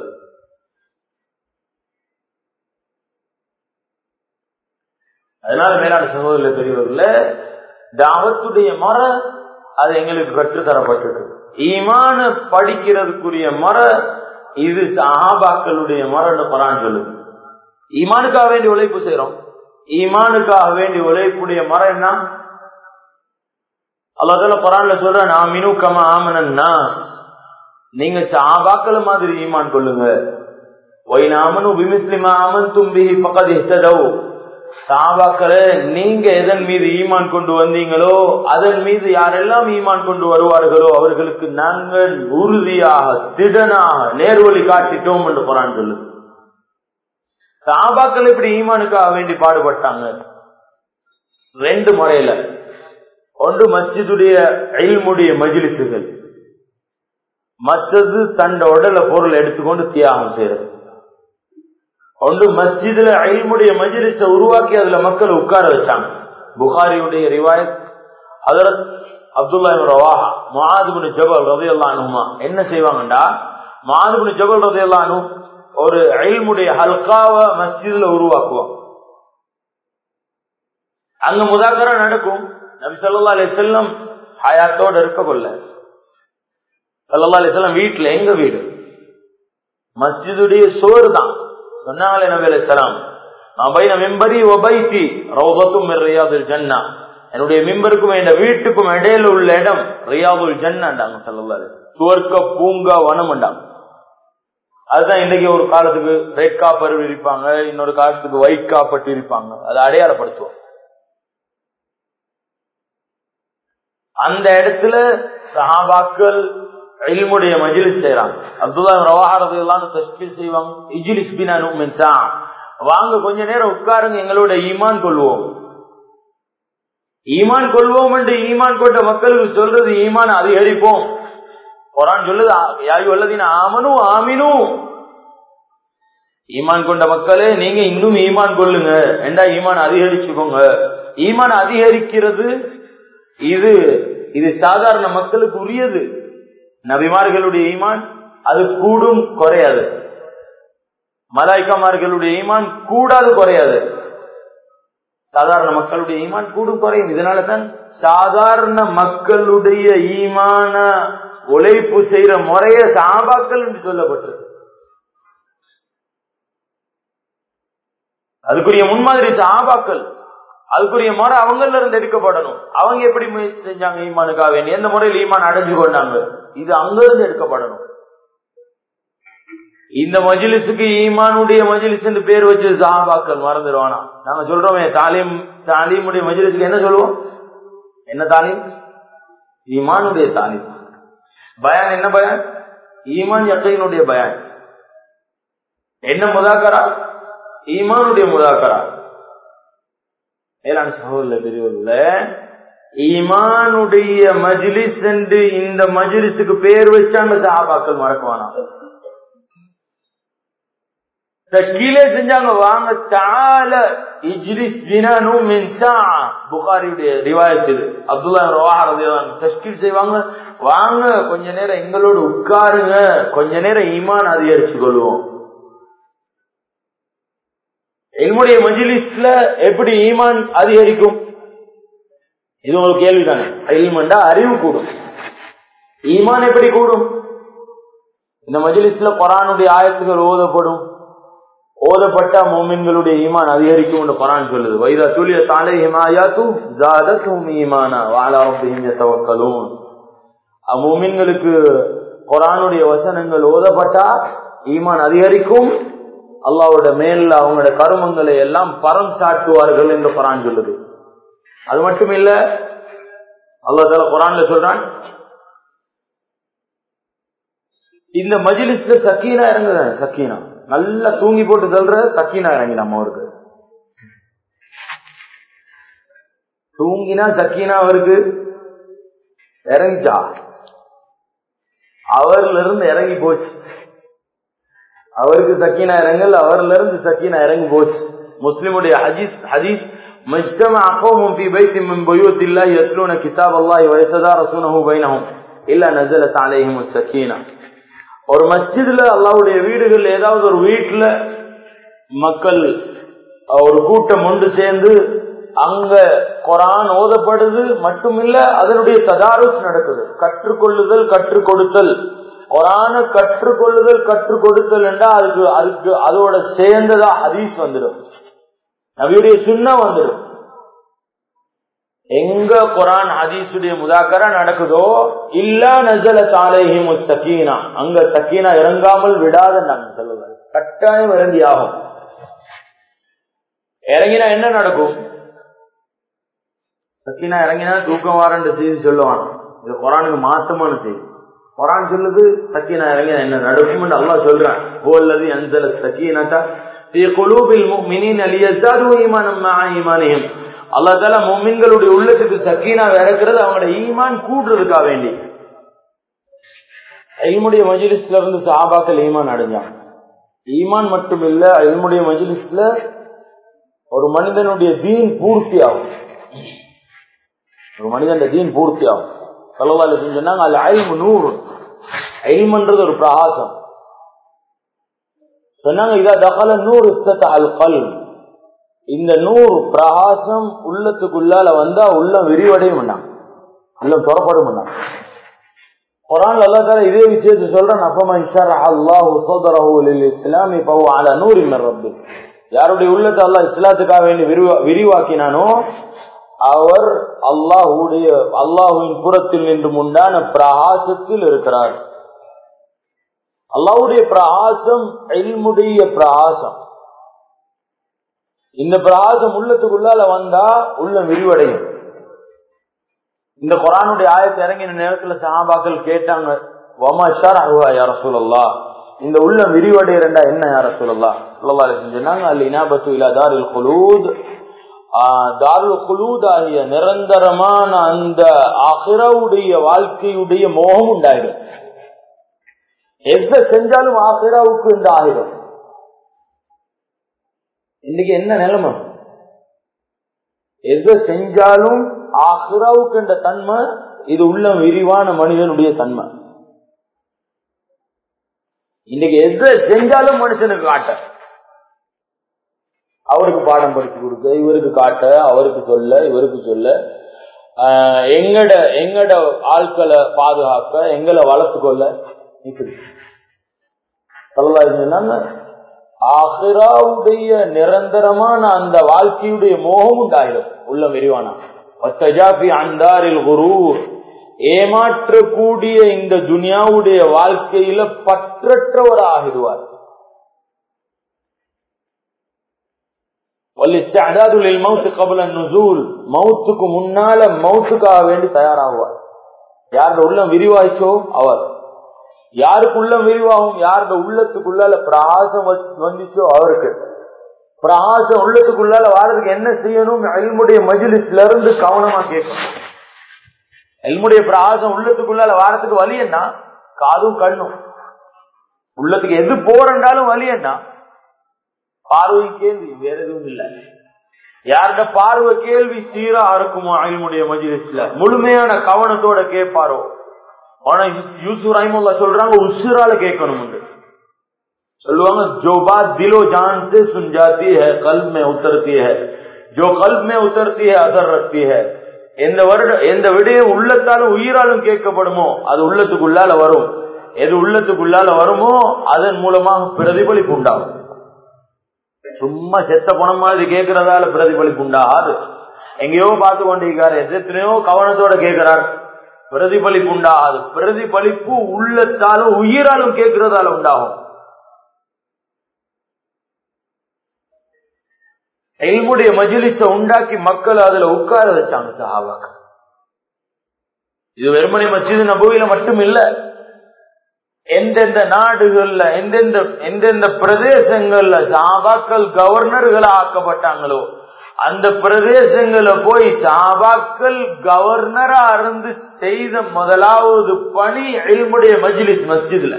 Speaker 1: அதனால மேலான சகோதர பெரியவர்கள தாவத்துடைய மர அது எங்களுக்கு கற்றுத்தரப்பட்டிருக்கு ஈமான படிக்கிறதுக்குரிய மர இது சஹாபாக்களுடைய மரன்னு பரான் சொல்லுது ஈமானுக்காக வேண்டி உழைப்பு செய்யறோம் ஈமானுக்காக வேண்டி உழைப்புடைய மரம் என்ன அல்லாதால பரான்ல சொல்ற நான் மினு கம ஆமனன்னா நீங்க சாபாக்கள் மாதிரி ஈமான் கொள்ளுங்க ஒய்னாமனு விமிஸ்லிமா ஆமன் தும்பி பக்கத்து இஷ்டதவு சாபாக்களே நீங்க எதன் மீது ஈமான் கொண்டு வந்தீங்களோ அதன் மீது யாரெல்லாம் ஈமான் கொண்டு வருவார்களோ அவர்களுக்கு நாங்கள் உறுதியாக திடனாக நேர்வழி காட்டிட்டோம் என்று போறான்னு சொல்லுது சாபாக்கள் இப்படி ஈமானுக்காக வேண்டி பாடுபட்டாங்க ரெண்டு முறையில ஒன்று மஸ்ஜிதுடைய அயல்முடைய மஜிலிசுகள் மற்றது தண்ட உடல பொருள் எடுத்துக்கொண்டு தியாகம் செய்யறது ஒன்று மஸ்ஜிதுல அயல்முடைய மஜிலிச உருவாக்கி அதுல மக்கள் உட்கார வச்சாங்க புகாரியுடைய ரிவாயத் அதரத் அப்துல்லா ரவாஹா மாதுபுனு ஜபல் ரதையல்லானுமா என்ன செய்வாங்கண்டா மாதுபுனு ஜபல் ரதையல்லானு ஒரு அயல்முடைய ஹல்காவ மஸ்ஜிதுல உருவாக்குவோம் அங்க முதாக்கரா நடக்கும் நபி சொல்லா அலி செல்லம் ஹயாத்தோட இருக்க கொள்ள சல்லா அலி செல்லம் வீட்டுல எங்க வீடு மஸ்ஜிதுடைய சோறு தான் சொன்னாங்களே நபி அலி சலாம் மெம்பரி ஒபைத்தி ரௌபத்தும் ரியாதுல் ஜன்னா என்னுடைய மிம்பருக்கும் என் வீட்டுக்கும் இடையில உள்ள இடம் ரியாதுல் ஜன்னாண்டாங்க சல்லா சுவர்க்க பூங்கா வனம்ண்டாங்க அதுதான் இன்னைக்கு ஒரு காலத்துக்கு ரெட் காப்பர் விரிப்பாங்க இன்னொரு காலத்துக்கு ஒயிட் காப்பட்டு இருப்பாங்க அதை அடையாளப்படுத்துவோம் அந்த இடத்துல சஹாபாக்கள் இல்முடைய மஜிலிஸ் செய்யறாங்க அப்துல்லா ரவாஹரது எல்லாம் தஸ்கி செய்வாங்க இஜிலிஸ் பினா வாங்க கொஞ்ச நேரம் உட்காருங்க எங்களோட ஈமான் கொள்வோம் ஈமான் கொள்வோம் என்று ஈமான் கொண்ட மக்களுக்கு சொல்றது ஈமான் அதிகரிப்போம் குரான் சொல்லுது யாரு வல்லதின் ஆமனும் ஆமினும் ஈமான் கொண்ட மக்களே நீங்க இன்னும் ஈமான் கொள்ளுங்க ஏண்டா ஈமான் அதிகரிச்சுக்கோங்க ஈமான் அதிகரிக்கிறது இது இது சாதாரண மக்களுக்கு உரியது நபிமார்களுடைய ஈமான் அது கூடும் குறையாது மலாய்க்கமார்களுடைய ஈமான் கூடாது குறையாது சாதாரண மக்களுடைய ஈமான் கூடும் குறையும் இதனால தான் சாதாரண மக்களுடைய ஈமான உழைப்பு செய்யற முறைய சாபாக்கள் என்று சொல்லப்பட்டிருக்கு அதுக்குரிய முன்மாதிரி சாபாக்கள் அதுக்குரிய முறை அவங்கள இருந்து எடுக்கப்படணும் அவங்க எப்படி முயற்சி செஞ்சாங்க ஈமானுக்காக வேண்டி எந்த முறையில் ஈமான் அடைஞ்சு கொண்டாங்க இது அங்க இருந்து எடுக்கப்படணும் இந்த மஜிலிசுக்கு ஈமானுடைய மஜிலிஸ் என்று பேர் வச்சு சாபாக்கள் மறந்துடுவானா நாங்க சொல்றோமே தாலீம் தாலீமுடைய மஜிலிசுக்கு என்ன சொல்லுவோம் என்ன தாலீம் ஈமானுடைய தாலீம் பயான் என்ன பயான் ஈமான் யக்கையினுடைய பயான் என்ன முதாக்கரா ஈமானுடைய முதாக்கரா மேலான சகோதர பிரிவுல ஈமானுடைய மஜிலிஸ் என்று இந்த மஜிலிஸுக்கு பேர் வச்சாங்க சாபாக்கள் மறக்குவானா தஷ்கீலே செஞ்சாங்க வாங்க தால இஜ்லிஸ் ஜினனு மின் சாஅ புகாரியுடைய ரிவாயத் இது அப்துல்லா ரவாஹ் ரலியல்லாஹு தஷ்கீல் செய்வாங்க வாங்க கொஞ்ச நேரம் எங்களோட உட்காருங்க கொஞ்ச நேரம் ஈமான் அதிகரிச்சு கொள்வோம் என்னுடைய மஜிலிஸ்ல எப்படி ஈமான் அதிகரிக்கும் இது உங்களுக்கு கேள்விதானே இல்மண்டா அறிவு கூடும் ஈமான் எப்படி கூடும் இந்த மஜிலிஸ்ல குரானுடைய ஆயத்துகள் ஓதப்படும் ஓதப்பட்ட மோமின்களுடைய ஈமான் அதிகரிக்கும் என்று குரான் சொல்லுது வைதா துலிய தாலை ஹிமாயாத்து ஜாதத்தும் ஈமானா வாழாரம்பிங்க தவக்கலும் அம்மோமின்களுக்கு குரானுடைய வசனங்கள் ஓதப்பட்டா ஈமான் அதிகரிக்கும் அல்லாவோட மேல அவங்களோட கருமங்களை எல்லாம் பரம் சாட்டுவார்கள் என்று குரான் சொல்லுது அது மட்டும் இல்ல அல்லா தால குரான்ல சொல்றான் இந்த மஜிலிஸ்ல சக்கீனா இறங்குது சக்கீனா நல்லா தூங்கி போட்டு சொல்ற சக்கீனா இறங்கி நம்ம அவருக்கு தூங்கினா சக்கீனா அவருக்கு இறங்கிச்சா அவர்ல இருந்து இறங்கி போச்சு அவருக்கு சக்கீனா இறங்கல் அவர்ல இருந்து சக்கீனா இறங்கி போச்சு முஸ்லிமுடைய ஹதீஸ் ஹதீஸ் مجتمع قوم في بيت من بيوت الله يتلون كتاب الله ويتدارسونه بينهم إلا نزلت عليهم السكينة ஒரு மஸ்ஜித்ல அல்லாவுடைய வீடுகள் ஏதாவது ஒரு வீட்டுல மக்கள் ஒரு கூட்டம் ஒன்று சேர்ந்து அங்க குரான் ஓதப்படுது மட்டுமில்ல அதனுடைய ததாருஸ் நடக்குது கற்றுக்கொள்ளுதல் கற்றுக் கொடுத்தல் குரான கற்றுக்கொள்ளுதல் கற்றுக் கொடுத்தல் என்றா அதுக்கு அதுக்கு அதோட சேர்ந்ததா ஹதீஸ் வந்துடும் நபியுடைய சுண்ணா வந்துடும் எங்க குரான் ஹதீஸுடைய முதாக்கரா நடக்குதோ இல்ல நஜல சாலைஹிம் சக்கீனா அங்க சக்கீனா இறங்காமல் விடாத நாங்க சொல்லுவாங்க கட்டாயம் இறங்கி ஆகும் இறங்கினா என்ன நடக்கும் சக்கீனா இறங்கினா தூக்கம் வாரன்ற செய்தி சொல்லுவான் இது குரானுக்கு மாற்றமான செய்தி குரான் சொல்லுது சக்கீனா இறங்கினா என்ன நடக்கும் அல்லா சொல்றான் ஓல்லது அஞ்சல சக்கீனத்தா في قلوب المؤمنين ليزدادوا ايمانا مع ايمانهم அல்லாஹ் தால மொமின்களுடைய உள்ளத்துக்கு சக்கீனா இறக்குறது அவங்களோட ஈமான் கூடுறதுக்காக வேண்டி எல்முடைய மஜிலிஸ்ல இருந்து சாபாக்கள் ஈமான் அடைஞ்சாங்க ஈமான் மட்டும் இல்ல எல்முடைய மஜிலிஸ்ல ஒரு மனிதனுடைய தீன் பூர்த்தி ஆகும் ஒரு மனிதன் தீன் பூர்த்தி ஆகும் சொல்லவால சொன்னாங்க அது ஐம் நூறு ஐல்மன்றது ஒரு பிரகாசம் சொன்னாங்க இதா தகல நூறு அல் கல் இந்த நூறு பிரகாசம் உள்ளத்துக்குள்ளால வந்தா உள்ளம் விரிவடையும் வேண்டாம் உள்ளம் புறப்படும் வேண்டாம் குரான் அல்லா தால இதே விஷயத்தை சொல்றேன் அப்பமா இஷாரா அல்லாஹு சோதரஹு லில் இஸ்லாமி பவு அல நூரி மிர் ரப்பி யாருடைய உள்ளத்தை அல்லாஹ் இஸ்லாத்துக்காக வேண்டி விரிவா விரிவாக்கினானோ அவர் அல்லாஹுடைய அல்லாஹுவின் புறத்தில் நின்று உண்டான பிரகாசத்தில் இருக்கிறார் அல்லாவுடைய பிரகாசம் எல்முடைய பிரகாசம் இந்த பிரகாசம் உள்ளத்துக்குள்ளால வந்தா உள்ள விரிவடையும் இந்த குரானுடைய ஆயத்தை இறங்கின நேரத்துல சஹாபாக்கள் கேட்டாங்க வமா ஷார் அஹுவா யார சூழல்லா இந்த உள்ள விரிவடைகிறண்டா என்ன யார சூழல்லா சொல்லலா சொன்னாங்க அல்ல இனாபத்து இல்லா தாருல் குலூத் தாருல் குலூத் ஆகிய நிரந்தரமான அந்த அகிரவுடைய வாழ்க்கையுடைய மோகம் உண்டாயிடும் எந்த செஞ்சாலும் ஆசிராவுக்கு இந்த ஆயுதம் இன்னைக்கு என்ன நிலைமை எதை செஞ்சாலும் ஆசிராவுக்கு என்ற தன்மை இது உள்ள விரிவான மனிதனுடைய தன்மை இன்னைக்கு எதை செஞ்சாலும் மனுஷனுக்கு காட்ட அவருக்கு பாடம் படிச்சு கொடுக்க இவருக்கு காட்ட அவருக்கு சொல்ல இவருக்கு சொல்ல எங்கட எங்கட ஆட்களை பாதுகாக்க எங்களை வளர்த்து கொள்ள இப்படி சொன்னாங்க ஆஹிராவுடைய நிரந்தரமான அந்த வாழ்க்கையுடைய மோகம் உண்டாயிடும் உள்ள விரிவானா அந்தாரில் குரு ஏமாற்றக்கூடிய இந்த துனியாவுடைய வாழ்க்கையில பற்றற்றவர் ஆகிடுவார் மவுத்துக்கு முன்னால மவுத்துக்காக வேண்டி தயாராகுவார் யாரோட உள்ளம் விரிவாய்ச்சோ அவர் யாருக்கு உள்ளம் விரிவாகும் யாரோட உள்ளத்துக்குள்ளால பிரகாசம் வந்துச்சோ அவருக்கு பிரகாசம் உள்ளத்துக்குள்ளால வாரதுக்கு என்ன செய்யணும் எல்முடைய மஜிலிஸ்ல இருந்து கவனமா கேட்கணும் எல்முடைய பிரகாசம் உள்ளத்துக்குள்ளால வாரத்துக்கு வலி என்ன காதும் கண்ணும் உள்ளத்துக்கு எது போறண்டாலும் வலி என்ன பார்வை கேள்வி வேற எதுவும் இல்லை யார்கிட்ட பார்வை கேள்வி சீரா இருக்குமோ அயல்முடைய மஜிலிஸ்ல முழுமையான கவனத்தோட கேட்பாரோ ஆனா யூசுப் ரஹிமுல்லா சொல்றாங்க உசுரால கேட்கணும் சொல்லுவாங்க जो बात दिलो जान से सुन जाती है कल्ब में उतरती है जो कल्ब में उतरती है असर रखती है எந்த வருட எந்த விடயம் உள்ளத்தாலும் உயிராலும் கேட்கப்படுமோ அது உள்ளத்துக்குள்ளால வரும் எது உள்ளத்துக்குள்ளால வருமோ அதன் மூலமாக பிரதிபலிப்பு உண்டாகும் சும்மா செத்த பணம் மாதிரி கேட்கறதால பிரதிபலிப்பு உண்டாகாது எங்கேயோ பார்த்து கொண்டிருக்காரு எத்தனையோ கவனத்தோட கேட்கிறார் பிரதிபலிப்பு உண்டாகாது பிரதிபலிப்பு உள்ளத்தாலும் உயிராலும் கேட்கறதால உண்டாகும் எல்முடைய மஜிலிச உண்டாக்கி மக்கள் அதுல உட்கார வச்சாங்க சஹாபாக்கள் இது வெறுமனை மஸ்ஜிது நபுவில மட்டும் இல்ல எந்தெந்த நாடுகள்ல எந்தெந்த எந்தெந்த பிரதேசங்கள்ல சாபாக்கள் கவர்னர்களா ஆக்கப்பட்டாங்களோ அந்த பிரதேசங்கள போய் சாபாக்கள் கவர்னரா இருந்து செய்த முதலாவது பணி எல்முடைய மஜ்லிஸ் மஸ்ஜித்ல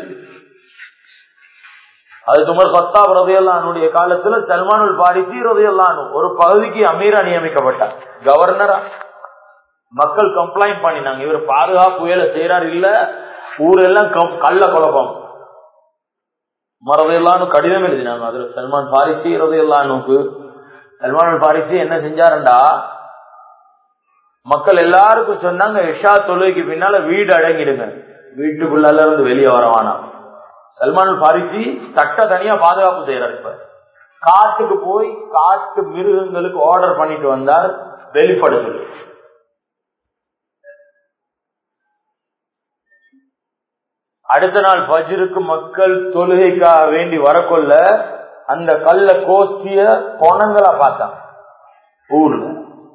Speaker 1: அது துமர் பத்தாப் ரதையல்லானுடைய காலத்துல சல்மானுல் பாரிசி ரதையல்லானு ஒரு பகுதிக்கு அமீரா நியமிக்கப்பட்டார் கவர்னரா மக்கள் கம்ப்ளைண்ட் பண்ணினாங்க இவர் பாதுகாப்பு வேலை செய்யறாரு இல்ல ஊரெல்லாம் கள்ள குழப்பம் மரதையெல்லாம் கடிதம் எழுதினாங்க அதுல சல்மான் பாரிசி ரதையல்லானுக்கு சல்மான் பாரிசி என்ன செஞ்சாருண்டா மக்கள் எல்லாருக்கும் சொன்னாங்க இஷா தொழுகைக்கு பின்னால வீடு அடங்கிடுங்க வீட்டுக்குள்ளால இருந்து வெளியே வரவானா சல்மான் பாரிசி சட்ட தனியா பாதுகாப்பு செய்யறாரு இப்ப காட்டுக்கு போய் காட்டு மிருகங்களுக்கு ஆர்டர் பண்ணிட்டு வந்தார் வெளிப்பட சொல்லி அடுத்த நாள் பஜ்ருக்கு மக்கள் தொழுகைக்காக வேண்டி வரக்கொள்ள அந்த கல்ல கோஷ்டிய பொணங்களா பார்த்தான் ஊர்ல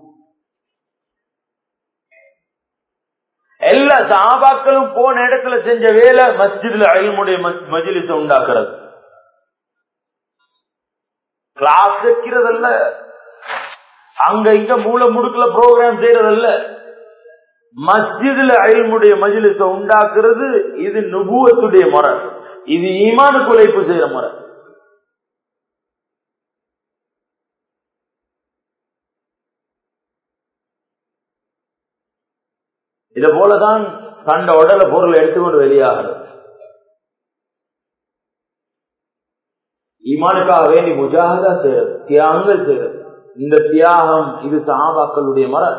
Speaker 1: எல்லா சாபாக்களும் போன இடத்துல செஞ்ச வேலை மஸ்ஜித்ல அயல்முடைய மஜிலிச உண்டாக்குறது கிளாஸ் வைக்கிறதல்ல அங்க இங்க மூல முடுக்கல ப்ரோக்ராம் செய்யறதல்ல மஸ்ஜிதுல அயல்முடைய மஜிலிச உண்டாக்குறது இது நுபுவத்துடைய முறை இது ஈமானுக்கு உழைப்பு செய்யற முறை இத போலதான் கண்ட உடல பொருள் எடுத்துக்கொண்டு வெளியாகிறது ஈமானுக்காக வேண்டி முஜாகதா செய்யறது தியாகங்கள் செய்யறது இந்த தியாகம் இது சாபாக்களுடைய மரம்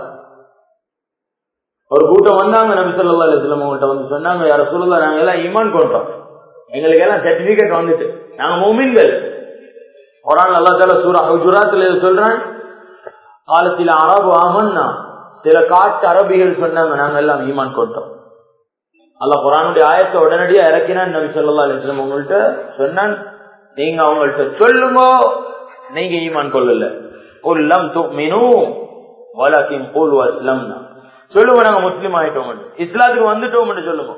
Speaker 1: ஒரு கூட்டம் வந்தாங்க நபி சொல்லா அலிஸ்லாம் உங்கள்கிட்ட வந்து சொன்னாங்க யார சொல்லல நாங்க எல்லாம் ஈமான் கொண்டோம் எங்களுக்கு எல்லாம் சர்டிபிகேட் வந்துட்டு நாங்க மோமின்கள் குரான் அல்லா தால சூரா குஜராத்ல சொல்றான் காலத்தில் அரபு ஆமன்னா சில காட்டு அரபிகள் சொன்னாங்க நாங்க எல்லாம் ஈமான் கொண்டோம் அல்ல குரானுடைய ஆயத்தை உடனடியா இறக்கினான் நபி சொல்லா அலிஸ்லாம் உங்கள்கிட்ட சொன்னான் நீங்க அவங்கள்ட்ட சொல்லுங்க நீங்க ஈமான் கொள்ளல கொல்லம் துமினு வலக்கின் போல் அஸ்லம்னா சொல்லுங்க நாங்க முஸ்லீம் ஆயிட்டோம் இஸ்லாத்துக்கு வந்துட்டோம் சொல்லுங்க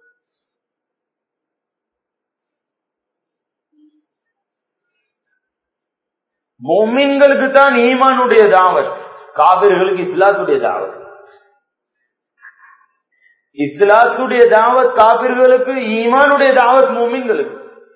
Speaker 1: மொமின்களுக்கு தான் ஈமானுடைய தாவத் காவிர்களுக்கு இஸ்லாத்துடைய தாவத் இஸ்லாத்துடைய தாவத் காபிர்களுக்கு ஈமானுடைய தாவத் மொமின்களுக்கு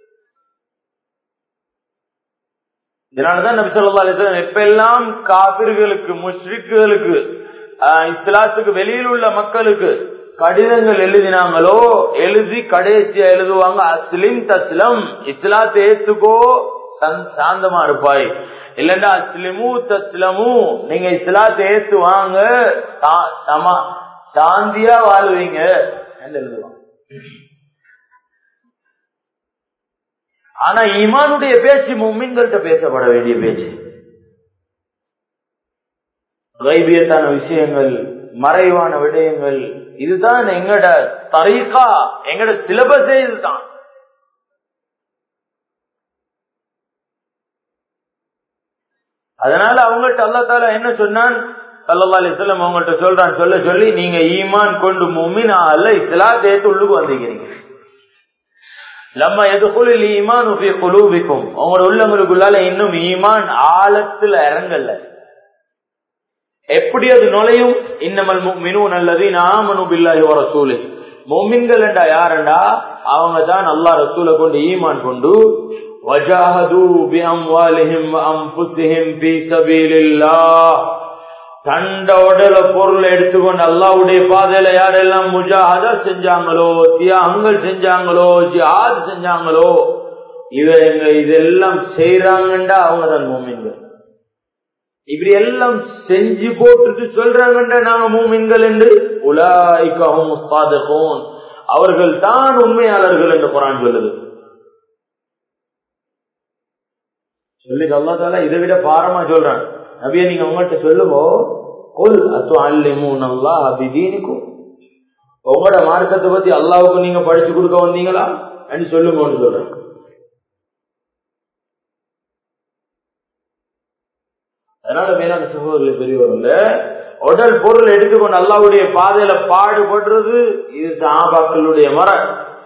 Speaker 1: இதனாலதான் நபி சொல்லா அலிஸ்லாம் எப்ப எல்லாம் காபிர்களுக்கு முஷ்ரிக்குகளுக்கு இஸ்லாத்துக்கு வெளியில் உள்ள மக்களுக்கு கடிதங்கள் எழுதினாங்களோ எழுதி கடைசியா எழுதுவாங்க அஸ்லிம் தஸ்லம் இஸ்லாத்தை ஏத்துக்கோ சாந்தமா இருப்பாய் இல்லண்டா அஸ்லிமு தஸ்லமு நீங்க இஸ்லாத்தை ஏத்து வாங்க சா- சமா சாந்தியா வாழ்வீங்க என்று எழுதுவாங்க ஆனா ஈமானுடைய பேச்சு மும்மின்கள்ட்ட பேசப்பட வேண்டிய பேச்சு கைபியத்தான விஷயங்கள் மறைவான விடயங்கள் இதுதான் எங்கட தரீக்கா எங்கட சிலபஸே இதுதான் அதனால அவங்கள்ட்ட அல்லா தாலா என்ன சொன்னான் சல்லா அலிஸ்லாம் அவங்கள்ட்ட சொல்றான் சொல்ல சொல்லி நீங்க ஈமான் கொண்டு மும்மினா அல்ல இஸ்லாத்தை ஏத்து உள்ளுக்கு வந்திருக்கிறீங்க லம்ம எதுக்குள் ஈமான் உபி குலூபிக்கும் உங்களோட உள்ளங்களுக்குள்ளால இன்னும் ஈமான் ஆழத்துல இறங்கல எப்படி அது நுழையும் இன்னமல் மினு நல்லது நாமனு பில்லாஹி வர சூழல் மொமின்கள் என்றா யாரண்டா அவங்க தான் அல்லா ரசூலை கொண்டு ஈமான் கொண்டு وجاهدوا بأموالهم وأنفسهم في سبيل الله தண்ட உடல பொருளை எடுத்துக்கொண்டு அல்லாவுடைய பாதையில யாரெல்லாம் முஜாஹதா செஞ்சாங்களோ தியாகங்கள் செஞ்சாங்களோ ஜிஹாத் செஞ்சாங்களோ இவங்க இதெல்லாம் செய்யறாங்கண்டா அவங்க தான் மூமின்கள் இப்படி எல்லாம் செஞ்சு போட்டுட்டு சொல்றாங்கண்டா நாங்க மூமின்கள் என்று உலாய்க்கும் அவர்கள் தான் உண்மையாளர்கள் என்று குரான் சொல்லுது சொல்லி அல்லா தாலா இதை விட பாரமா சொல்றான் நபிய நீங்க உங்கள்கிட்ட சொல்லுவோ கொல் அத்து அல்லிமு நல்லா அபிதீனிக்கும் உங்களோட மார்க்கத்தை பத்தி அல்லாவுக்கு நீங்க படிச்சு கொடுக்க வந்தீங்களா அப்படின்னு சொல்லுங்கன்னு சொல்றேன் அதனால மேலான சகோதரர்களை பெரியவர்கள உடல் பொருள் எடுத்துக்கொண்டு அல்லாவுடைய பாதையில பாடுபடுறது இது சாபாக்களுடைய மரம்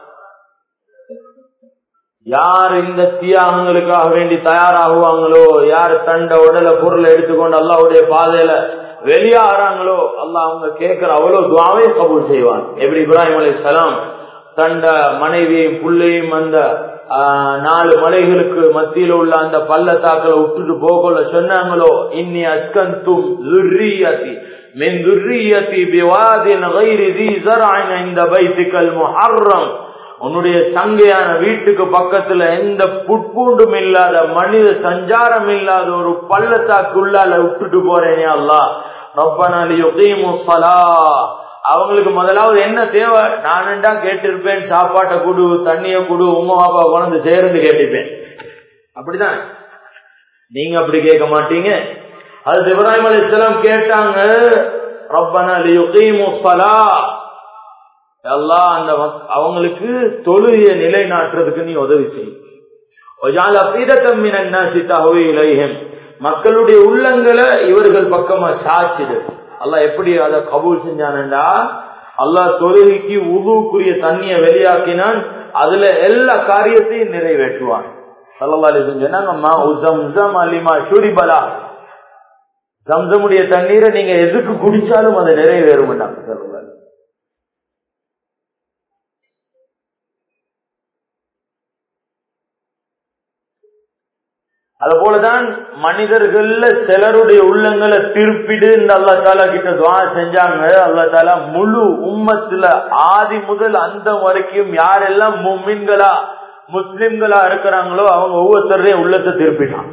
Speaker 1: யார் இந்த தியாகங்களுக்காக வேண்டி தயாராகுவாங்களோ யார் தண்ட உடல பொருளை எடுத்துக்கொண்டு அல்லாவுடைய பாதையில வெளியாகிறாங்களோ அல்லாஹ் அவங்க கேட்கிற அவ்வளவு துவாவே கபூல் செய்வான் எப்படி இப்ராஹிம் அலி சலாம் தண்ட மனைவியையும் புள்ளையும் அந்த நாலு மலைகளுக்கு மத்தியில உள்ள அந்த பள்ளத்தாக்களை விட்டுட்டு போகல சொன்னாங்களோ இன்னி அஸ்கந்தும் ذريتي من ذريتي بواد غير ذي زرع عند بيتك المحرم உன்னுடைய சங்கையான வீட்டுக்கு பக்கத்துல எந்த புட்பூண்டும் இல்லாத மனித சஞ்சாரம் இல்லாத ஒரு பள்ளத்தாக்குள்ளால விட்டுட்டு போறேனே அல்லா ரப்பனாலியுகீமுஸ்ஸலா அவங்களுக்கு முதலாவது என்ன தேவை நானுண்டா கேட்டிருப்பேன் சாப்பாட்டை குடு தண்ணிய குடு உமா பாப்பா குழந்தை சேர்ந்து கேட்டிருப்பேன் அப்படிதான் நீங்க அப்படி கேட்க மாட்டீங்க அது இப்ராஹிம் அலி இஸ்லாம் கேட்டாங்க ரப்பனா லியுகீமுஸ்ஸலா அல்லா அந்த அவங்களுக்கு தொழுகையை நிலைநாட்டுறதுக்கு நீ உதவி செய் மக்களுடைய உள்ளங்களை இவர்கள் பக்கமா சாட்சிடு அல்லா எப்படி அதை கபூல் செஞ்சானண்டா அல்லா தொழுகைக்கு உருவுக்குரிய தண்ணிய வெளியாக்கினான் அதுல எல்லா காரியத்தையும் நிறைவேற்றுவான் சல்லி சொன்னாங்க ஷூரிபலா ஜம்சமுடைய தண்ணீரை நீங்க எதுக்கு குடிச்சாலும் அது நிறைவேறும் சொல்லலாம் அது போலதான் மனிதர்கள்ல சிலருடைய உள்ளங்களை திருப்பிடு இந்த அல்லா தாலா கிட்ட துவா செஞ்சாங்க அல்லா தாலா முழு உம்மத்துல ஆதி முதல் அந்த வரைக்கும் யாரெல்லாம் மும்மின்களா முஸ்லிம்களா இருக்கிறாங்களோ அவங்க ஒவ்வொருத்தரையும் உள்ளத்தை திருப்பிட்டான்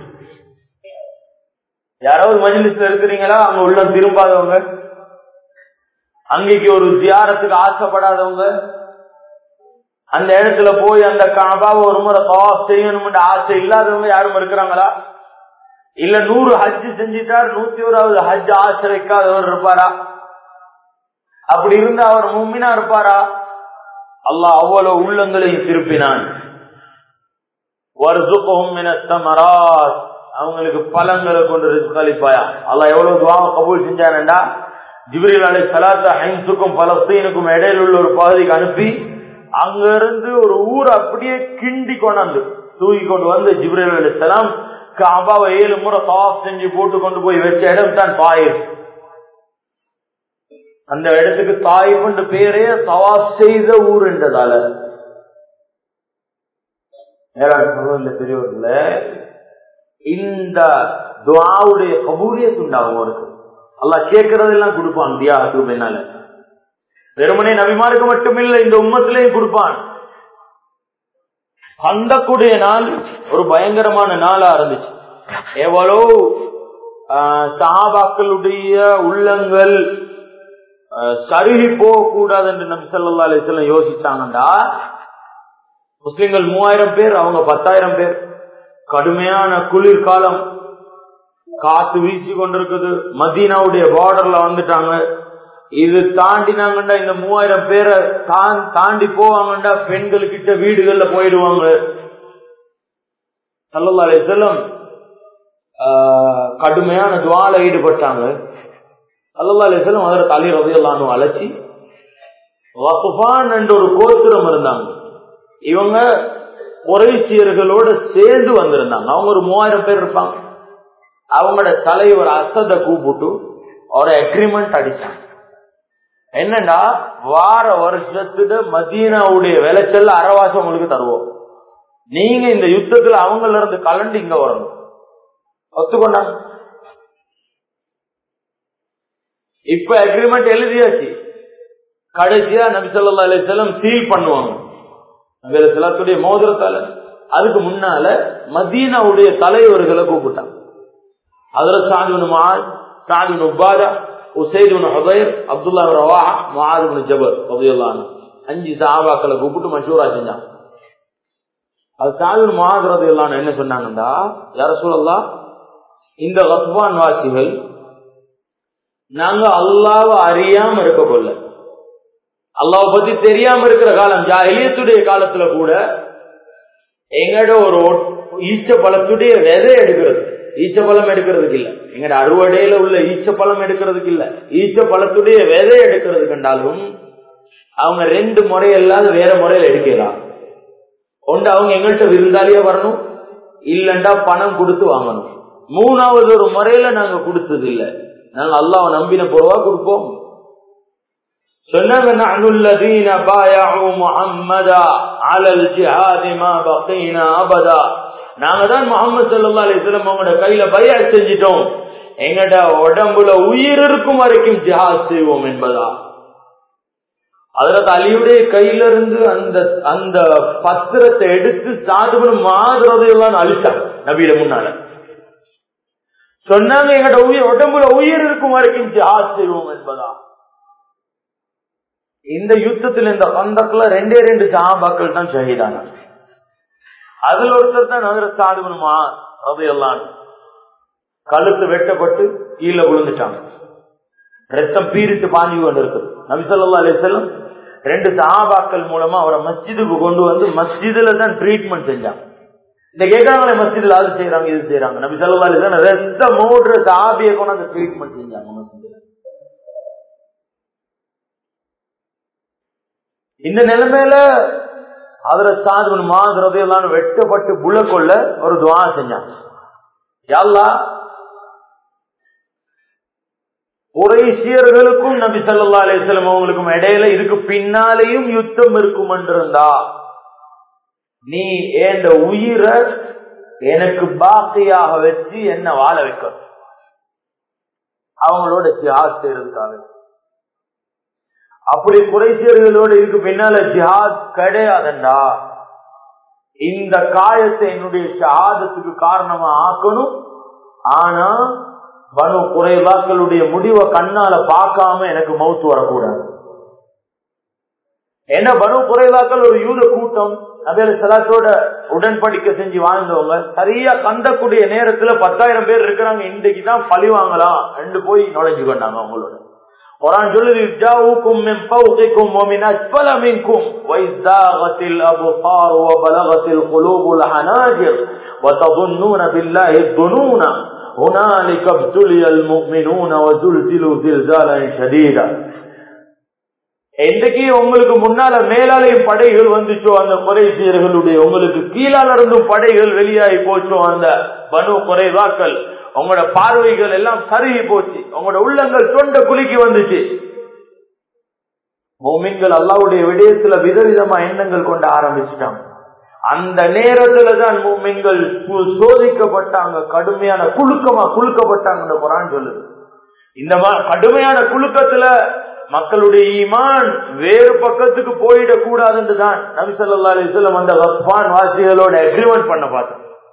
Speaker 1: யாராவது மஜிலிஸ்ல இருக்கிறீங்களா அவங்க உள்ளம் திரும்பாதவங்க அங்கேக்கு ஒரு தியாரத்துக்கு ஆசைப்படாதவங்க அந்த இடத்துல போய் அந்த காபாவை ஒரு முறை தவாப் செய்யணும் ஆசை இல்லாதவங்க யாரும் இருக்கிறாங்களா இல்ல நூறு ஹஜ் செஞ்சிட்டார் நூத்தி ஓராவது ஹஜ் ஆசை வைக்காதவர் இருப்பாரா அப்படி இருந்து அவர் மும்மினா இருப்பாரா அல்லாஹ் அவ்வளவு உள்ளங்களையும் திருப்பினான் அவங்களுக்கு பழங்களை கொண்டு ரிஸ்க் அளிப்பாயா அல்லாஹ் எவ்வளவு துவாவை கபூல் செஞ்சானண்டா ஜிப்ரில் அலி சலாத்தா ஹைன்ஸுக்கும் பலஸ்தீனுக்கும் இடையில உள்ள ஒரு பகுதிக்கு அனுப்பி அங்க இருந்து ஒரு ஊரை அப்படியே கிண்டி கொண்டாந்து தூக்கி கொண்டு வந்து ஜிப்ரேல் அலிஸ்லாம் காபாவை ஏழு முறை தவாப் செஞ்சு போட்டு கொண்டு போய் வச்ச இடம் தான் தாயிப் அந்த இடத்துக்கு தாயிப் பேரே தவாப் செய்த ஊர் என்றதால பெரியவர்கள இந்த துவாவுடைய கபூலியத் உண்டாகும் அவருக்கு அல்லா கேட்கறதெல்லாம் கொடுப்பான் தியாகத்துக்கு பின்னால வெறுமனே நபிமாருக்கு மட்டுமில்லை இந்த உம்மத்திலையும் கொடுப்பான் கண்டக்கூடிய நாள் ஒரு பயங்கரமான நாளா இருந்துச்சு எவ்வளவு சஹாபாக்களுடைய உள்ளங்கள் சருகி போக கூடாது என்று நபி சொல்லா அலிஸ்லாம் யோசிச்சாங்கண்டா முஸ்லிம்கள் மூவாயிரம் பேர் அவங்க பத்தாயிரம் பேர் கடுமையான குளிர்காலம் காத்து வீசி கொண்டிருக்குது மதீனாவுடைய பார்டர்ல வந்துட்டாங்க இது தாண்டினாங்கண்டா இந்த மூவாயிரம் பேரை தாண்டி போவாங்கண்டா பெண்கள் கிட்ட வீடுகள்ல போயிடுவாங்க சல்லல்லா அலிசல்லம் கடுமையான துவால ஈடுபட்டாங்க சல்லல்லா அலிசல்லம் அதில் தலி ரதையெல்லாம் அழைச்சி வகுபான் என்ற ஒரு கோத்திரம் இருந்தாங்க இவங்க குறைசியர்களோட சேர்ந்து வந்திருந்தாங்க அவங்க ஒரு மூவாயிரம் பேர் இருப்பாங்க அவங்களோட தலைவர் அசத கூப்பிட்டு ஒரு அக்ரிமெண்ட் அடிச்சாங்க என்னன்னா வார வருஷத்துல மதீனாவுடைய விளைச்சல் அறவாசம் உங்களுக்கு தருவோம் நீங்க இந்த யுத்தத்துல அவங்கள இருந்து கலண்டு இங்க வரணும் ஒத்துக்கொண்டாங்க இப்ப அக்ரிமெண்ட் எழுதியாச்சு கடைசியா நபி சொல்லா அலிசல்லம் சீல் பண்ணுவாங்க நபி அலிசல்லாத்துடைய மோதிரத்தால அதுக்கு முன்னால மதீனாவுடைய தலைவர்களை கூப்பிட்டாங்க அதுல சாதுன் மால் சாதுன் உபாதா உசைத் ஹுதைர் அப்துல்லா ரவா மாது ஜபர் ரபியுல்லான் அஞ்சு சாபாக்களை கூப்பிட்டு மஷூரா செஞ்சாங்க அது சாதுன் மாதுறது எல்லாம் என்ன சொன்னாங்கடா யார சொல்லலாம் இந்த ரத்வான் வாசிகள் நாங்க அல்லாவ அறியாம இருக்க கொள்ள அல்லாவை பத்தி தெரியாம இருக்கிற காலம் ஜாலியத்துடைய காலத்துல கூட எங்கட ஒரு ஈச்ச பழத்துடைய விதை எடுக்கிறது ஈச்ச பழம் எடுக்கிறதுக்கு இல்ல எங்கட அறுவடையில உள்ள ஈச்ச பழம் எடுக்கிறதுக்கு இல்ல ஈச்ச பழத்துடைய விதை எடுக்கிறதுக்கு என்றாலும் அவங்க ரெண்டு முறையல்லாத வேற முறையில எடுக்கலாம் ஒன்று அவங்க எங்கள்கிட்ட விருந்தாளியா வரணும் இல்லண்டா பணம் கொடுத்து வாங்கணும் மூணாவது ஒரு முறையில நாங்க கொடுத்தது இல்ல நாங்க அல்லாஹ் நம்பின பொருவா கொடுப்போம் சொன்னாங்க நஹ்னுல்லதீன பாயஉ முஹம்மதா அலல் ஜிஹாதி மா பகீனா அபதா நாங்க தான் முகமது சல்லா அலிஸ்லாம் அவங்களோட கையில பையா செஞ்சிட்டோம் எங்கட உடம்புல உயிர் இருக்கும் வரைக்கும் ஜிஹாத் செய்வோம் என்பதா அதற்கு அலியுடைய கையில இருந்து அந்த அந்த பத்திரத்தை எடுத்து சாதுபன் மாதிரதையெல்லாம் அழிச்சாங்க நபியில முன்னால சொன்னாங்க எங்கட உயிர் உடம்புல உயிர் இருக்கும் வரைக்கும் ஜிஹாத் செய்வோம் என்பதா இந்த யுத்தத்தில் இந்த கந்தக்குல ரெண்டே ரெண்டு சஹாபாக்கள் தான் ஷஹீதான அதுல ஒருத்தர் தான் நகர சாதுபனுமா அதையெல்லாம் கழுத்து வெட்டப்பட்டு கீழே விழுந்துட்டாங்க ரத்தம் பீரிட்டு பாஞ்சு கொண்டு இருக்குது நபிசல்லா அலிசல்லம் ரெண்டு சஹாபாக்கள் மூலமா அவரை மஸ்ஜிதுக்கு கொண்டு வந்து மஸ்ஜிதுல தான் ட்ரீட்மெண்ட் செஞ்சாங்க இந்த கேட்கறாங்களே மஸ்ஜிதுல அது செய்யறாங்க இது செய்யறாங்க நபி சல்லா அலிசல்லம் ரத்த மூடுற சஹாபியை கொண்டு அந்த ட்ரீட்மெண்ட் செஞ்சாங்க மஸ்ஜிதுல இந்த நிலைமையில அதுல சாதுவன் மாதிரி எல்லாம் வெட்டப்பட்டு புள்ள கொள்ள ஒரு துவா செஞ்சாங்க யாழ்லா குறைசியர்களுக்கும் நபி சல்லா அலிஸ்லாம் அவங்களுக்கும் இடையில இதுக்கு பின்னாலேயும் யுத்தம் இருக்கும் என்றிருந்தா நீ ஏண்ட உயிரை எனக்கு பாக்கியாக வச்சு என்ன வாழ வைக்க அவங்களோட ஜிஹாத் செய்யறதுக்காக அப்படி குறைசியர்களோட இதுக்கு பின்னால ஜிஹாத் கிடையாதுண்டா இந்த காயத்தை என்னுடைய ஷஹாதத்துக்கு காரணமா ஆக்கணும் ஆனா பனு குறைவாக்களுடைய முடிவை கண்ணால பார்க்காம எனக்கு மவுத்து வரக்கூடாது என்ன பனு குறைவாக்கள் ஒரு யூத கூட்டம் நபேல சலாத்தோட உடன்படிக்கை செஞ்சு வாழ்ந்தவங்க சரியா கந்தக்கூடிய நேரத்துல பத்தாயிரம் பேர் இருக்கிறாங்க இன்றைக்கு தான் பழி வாங்கலாம் ரெண்டு போய் நுழைஞ்சு கொண்டாங்க அவங்களோட குரான் சொல்லுது ஜாவுக்கும் மின் ஃபௌகிக்கும் ومن اسفل منكم واذ زاغت الابصار وبلغت القلوب الحناجر وتظنون بالله الظنون هنالك ابتلي المؤمنون وزلزلوا زلزالا شديدا என்றைக்கு உங்களுக்கு முன்னால மேலாலையும் படைகள் வந்துச்சோ அந்த குறைசியர்களுடைய உங்களுக்கு கீழால இருந்தும் படைகள் வெளியாகி போச்சோ அந்த பனு குறைவாக்கள் உங்களோட பார்வைகள் எல்லாம் சருகி போச்சு உங்களோட உள்ளங்கள் தொண்ட குலுக்கி வந்துச்சு மோமின்கள் அல்லாவுடைய விடயத்துல விதவிதமா எண்ணங்கள் கொண்டு ஆரம்பிச்சுட்டாங்க அந்த நேரத்துல தான் மூமின்கள் சோதிக்கப்பட்டாங்க கடுமையான குலுக்கமா குலுக்கப்பட்டாங்க குரான் சொல்லுது இந்த கடுமையான குலுக்கத்துல மக்களுடைய ஈமான் வேறு பக்கத்துக்கு போயிடக் கூடாதுன்னு தான் நபி சொல்லா அலிஸ்லம் அந்த வஸ்பான் வாசிகளோட அக்ரிமெண்ட் பண்ண பார்த்தோம்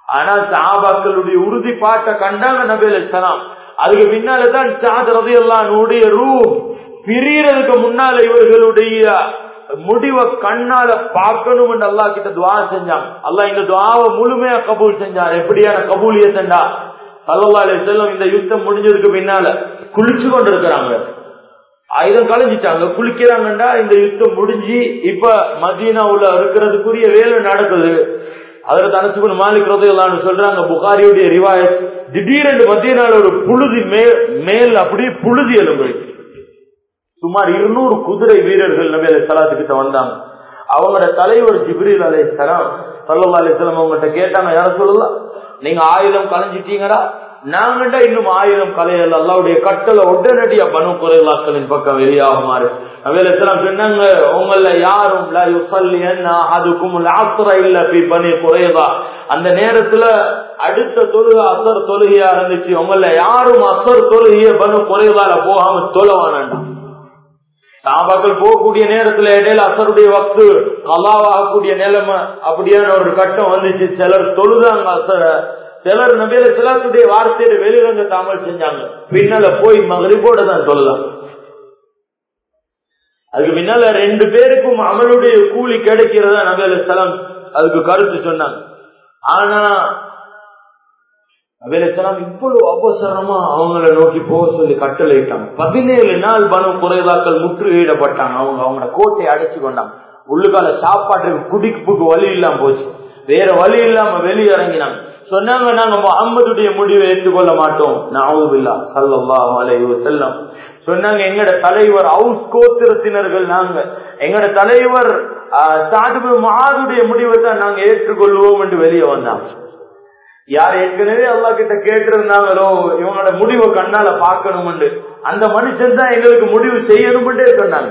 Speaker 1: ஆனா சாபாக்களுடைய உறுதிப்பாட்டை கண்டாங்க நபி அலிஸ்லாம் அதுக்கு பின்னாலதான் சாத் ரதி அல்லானுடைய ரூ பிரியறதுக்கு முன்னால இவர்களுடைய முடிவை கண்ணால பார்க்கணும் என்று அல்லா கிட்ட துவா செஞ்சாங்க அல்லா இந்த துவாவை முழுமையா கபூல் செஞ்சார் எப்படியான கபூலிய சென்றா சல்லா அலி செல்லம் இந்த யுத்தம் முடிஞ்சதுக்கு பின்னால குளிச்சு கொண்டு இருக்கிறாங்க ஆயுதம் கலைஞ்சிட்டாங்க குளிக்கிறாங்கண்டா இந்த யுத்தம் முடிஞ்சு இப்ப மதீனாவுல இருக்கிறதுக்குரிய வேலை நடக்குது அதற்கு அனசுகுன் மாலிக் ரதையெல்லாம் சொல்றாங்க புகாரியுடைய ரிவாயத் திடீரென்று மத்தியனால ஒரு புழுதி மேல் மேல் அப்படியே புழுதி எலும்பு சுமார் இருநூறு குதிரை வீரர்கள் நபி அலை சலாத்துக்கிட்ட வந்தாங்க அவங்களோட தலைவர் ஜிப்ரீல் அலை சலாம் சல்லா அலிஸ்லாம் அவங்ககிட்ட கேட்டாங்க யார சொல்லலாம் நீங்க ஆயுதம் கலைஞ்சிட்டீங்கடா நாங்கண்டா இன்னும் ஆயுதம் கலையல் அல்லாவுடைய கட்டளை உடனடியா பனு குறைவாக்களின் பக்கம் வெளியாகுமாறு நபிலாம் சொன்னாங்க உங்கள யாரும் பனி குறைவா அந்த நேரத்துல அடுத்த தொழுக அசர் தொழுகையா இருந்துச்சு உங்கள யாரும் அசர் தொழுகைய பனு குறைவால போகாம தொலைவானாண்டாம் சாபாக்கள் போகக்கூடிய நேரத்துல இடையில அசருடைய வக்து கலாவாகக்கூடிய நிலைமை அப்படியான ஒரு கட்டம் வந்துச்சு சிலர் தொழுதாங்க அசர சிலர் நபியில சிலாத்துடைய வார்த்தையோட வெளிரங்க தாமல் செஞ்சாங்க பின்னால போய் மகரிபோட தான் சொல்லலாம் அதுக்கு பின்னால ரெண்டு பேருக்கும் அமலுடைய கூலி கிடைக்கிறதா நபியில சலாம் அதுக்கு கருத்து சொன்னாங்க ஆனா நபிலாம் இவ்வளவு அவசரமா அவங்கள நோக்கி போக சொல்லி கட்டளையிட்டாங்க பதினேழு நாள் பனு குறைவாக்கள் முற்றுகையிடப்பட்டாங்க அவங்க அவங்களோட கோட்டையை அடைச்சு கொண்டாங்க உள்ளுக்கால சாப்பாட்டுக்கு குடிப்புக்கு வழி இல்லாம போச்சு வேற வழி இல்லாம வெளியிறங்கினாங்க சொன்னாங்க நாங்க முகம்மதுடைய முடிவை ஏற்றுக்கொள்ள மாட்டோம் நாவுபில்லா சல்லா அலைவு செல்லம் சொன்னாங்க எங்கட தலைவர் அவுஸ் கோத்திரத்தினர்கள் நாங்க எங்கட தலைவர் சாதுபு மகாதுடைய முடிவை தான் நாங்க ஏற்றுக்கொள்வோம் என்று வெளியே வந்தாங்க யார் ஏற்கனவே அல்லா கிட்ட கேட்டிருந்தாங்களோ இவங்களோட முடிவை கண்ணால பார்க்கணும் அந்த மனுஷன் தான் எங்களுக்கு முடிவு செய்யணும்ன்றே சொன்னாங்க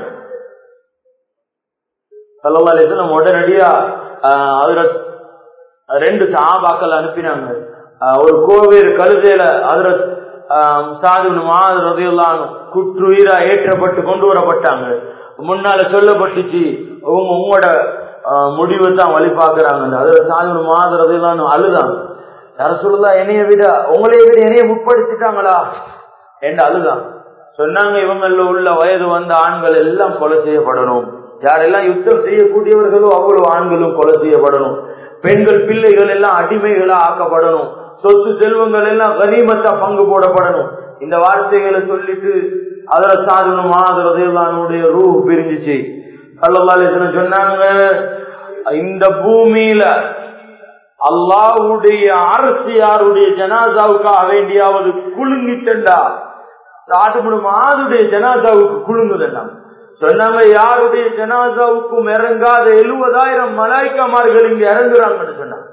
Speaker 1: நம்ம உடனடியா அதுல ரெண்டு சாபாக்கள் அனுப்பினாங்க ஒரு கோவேறு கழுதையில அதுல சாது ரதையெல்லாம் குற்றுயிரா ஏற்றப்பட்டு கொண்டு வரப்பட்டாங்க முன்னால சொல்லப்பட்டுச்சு உங்க உங்களோட முடிவை தான் வழி பாக்குறாங்க அதுல சாது மாதிரதையெல்லாம் அழுதாங்க யார சொல்லுதா என்னைய விட உங்களைய விட என்னைய முற்படுத்திட்டாங்களா என்று அழுதான் சொன்னாங்க இவங்கள உள்ள வயது வந்த ஆண்கள் எல்லாம் கொலை செய்யப்படணும் யாரெல்லாம் யுத்தம் செய்யக்கூடியவர்களோ அவ்வளவு ஆண்களும் கொலை செய்யப்படணும் பெண்கள் பிள்ளைகள் எல்லாம் அடிமைகளா ஆக்கப்படணும் சொத்து செல்வங்கள் எல்லாம் கனிமத்தா பங்கு போடப்படணும் இந்த வார்த்தைகளை சொல்லிட்டு அதுல சாதனம் மாதரதையிலானுடைய ரூ பிரிஞ்சிச்சு கல்லல்லாலேசன சொன்னாங்க இந்த பூமியில அல்லாவுடைய அரசு யாருடைய ஜனாதாவுக்காக வேண்டியாவது குலுங்கிட்டா சாட்டுப்படும் ஆதுடைய ஜனாதாவுக்கு குலுங்குதெல்லாம் சொன்னாங்க யாருடைய ஜனாதாவுக்கும் இறங்காத எழுபதாயிரம் மலாய்க்கமார்கள் இங்க இறங்குறாங்கன்னு சொன்னாங்க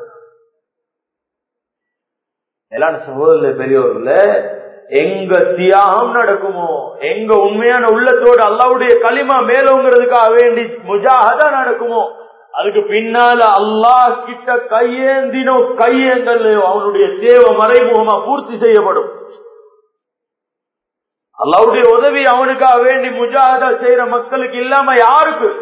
Speaker 1: எல்லாம் சகோதர பெரியவர்கள எங்க தியாகம் நடக்குமோ எங்க உண்மையான உள்ளத்தோடு அல்லாவுடைய களிமா மேலோங்கிறதுக்காக வேண்டி முஜாகதா நடக்குமோ அதுக்கு பின்னால அல்லாஹ் கிட்ட கையேந்தினோ கையேந்தலையோ அவனுடைய தேவை மறைமுகமா பூர்த்தி செய்யப்படும் அல்லாவுடைய உதவி அவனுக்காக வேண்டி முஜாகதா செய்யற மக்களுக்கு இல்லாம யாருக்கு